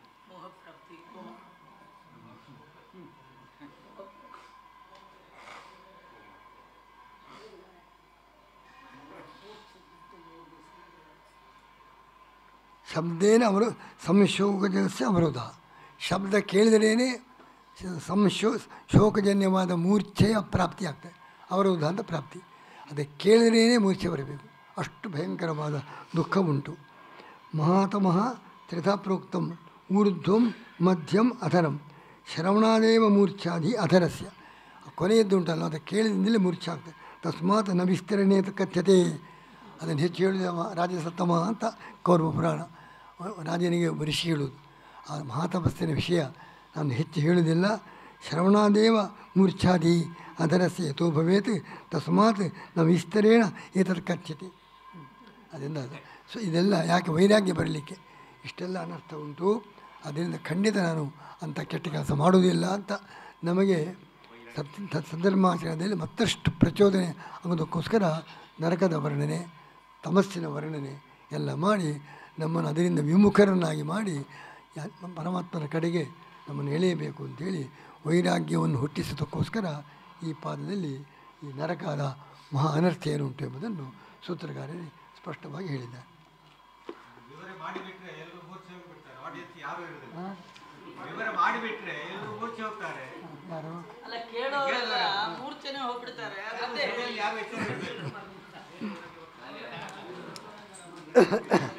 ಶಬ್ದೇನ ಅವರು ಸಂಶೋಕಜಸ್ಯ ಅವರೋಧ ಶಬ್ದ ಕೇಳಿದರೇನೆ ಶ- ಸಂಶೋ ಶೋಕಜನ್ಯವಾದ ಮೂರ್ಛೆಯ ಪ್ರಾಪ್ತಿ ಆಗ್ತದೆ ಅವರೋಧ ಅಂತ ಪ್ರಾಪ್ತಿ ಅದಕ್ಕೆ ಕೇಳಿದರೇನೆ ಮೂರ್ಛೆ ಬರಬೇಕು ಅಷ್ಟು ಭಯಂಕರವಾದ ದುಃಖ ಉಂಟು ಮಹಾತಮಃ ತ್ರಿಧಾ ಪ್ರೋಕ್ತಂ ಊರ್ಧ್ವಂ ಮಧ್ಯಂ ಅಧರಂ ಶ್ರವಣಾದೇವ ಮೂರ್ಛಾದಿ ಅಧರಸ್ಯ ಕೊನೆಯದ್ದು ಉಂಟಲ್ಲ ಅದು ಕೇಳಿದಿಂದಲೇ ಮೂರ್ಛೆ ಆಗ್ತದೆ ತಸ್ಮಾತ್ ನ ವಿಸ್ತರಣೆ ಅಂತ ಕಥ್ಯತೆ ಅದನ್ನು ಹೆಚ್ಚು ಹೇಳಿದ ರಾಜಸತ್ತಮ ಅಂತ ಕೌರವ ಪುರಾಣ ರಾಜನಿಗೆ ಒಬ್ಬ ಋಷಿ ಹೇಳುವುದು ಆ ಮಹಾತಪಸ್ಸಿನ ವಿಷಯ ನಾನು ಹೆಚ್ಚು ಹೇಳುವುದಿಲ್ಲ ಶ್ರವಣಾದೇವ ಮೂರ್ಛಾದಿ ಅದರಸ್ಯ ಯಥೋ ಭವೇತ್ ತಸ್ಮಾತ್ ನ ವಿಸ್ತರೇಣ ಏತದ್ ಕಥ್ಯತೆ ಅದರಿಂದ ಅದು ಸೊ ಇದೆಲ್ಲ ಯಾಕೆ ವೈರಾಗ್ಯ ಬರಲಿಕ್ಕೆ ಇಷ್ಟೆಲ್ಲ ಅನರ್ಥ ಉಂಟು ಅದರಿಂದ ಖಂಡಿತ ನಾನು ಅಂಥ ಕೆಟ್ಟ ಕೆಲಸ ಮಾಡುವುದಿಲ್ಲ ಅಂತ ನಮಗೆ ಸತ್ ಸದ್ಧರ್ಮಾಚರಣೆಯಲ್ಲಿ ಮತ್ತಷ್ಟು ಪ್ರಚೋದನೆ ಆಗೋದಕ್ಕೋಸ್ಕರ ನರಕದ ವರ್ಣನೆ ತಮಸ್ಸಿನ ವರ್ಣನೆ ಎಲ್ಲ ಮಾಡಿ ನಮ್ಮನ್ನು ಅದರಿಂದ ವಿಮುಖರನ್ನಾಗಿ ಮಾಡಿ ಯಾ- ಪರಮಾತ್ಮನ ಕಡೆಗೆ ನಮ್ಮನ್ನು ಎಳೆಯಬೇಕು ಅಂತೇಳಿ ವೈರಾಗ್ಯವನ್ನು ಹುಟ್ಟಿಸೋದಕ್ಕೋಸ್ಕರ ಈ ಪಾದದಲ್ಲಿ ಈ ನರಕದ ಮಹಾ ಅನರ್ಥ ಏನು ಉಂಟು ಎಂಬುದನ್ನು ಸೂತ್ರಗಾರರೇ ಸ್ಪಷ್ಟವಾಗಿ ಹೇಳಿದ್ದಾರೆ ವಿವರ ಮಾಡಿಬಿಟ್ರೆ ಎಲ್ಲರೂ ಮೂರ್ಛೆ ಹೋಗ್ಬಿಡ್ತಾರೆ ಆಡಿಯನ್ಸ್ ಯಾರು ಇರುದಿಲ್ಲ ವಿವರ ಮಾಡಿಬಿಟ್ರೆ ಎಲ್ಲರೂ ಮೂರ್ಛೆ ಹೋಗ್ತಾರೆ ಯಾರು ಅಲ್ಲ ಕೇಳೋರೆಲ್ಲ ಮೂರ್ಛೆನೆ ಹೋಗ್ಬಿಡ್ತಾರೆ ಅದೇ ಸಭೆಯಲ್ಲಿ ಯಾರು ಎಚ್ಚರ ಇರ್ಬೇಕು?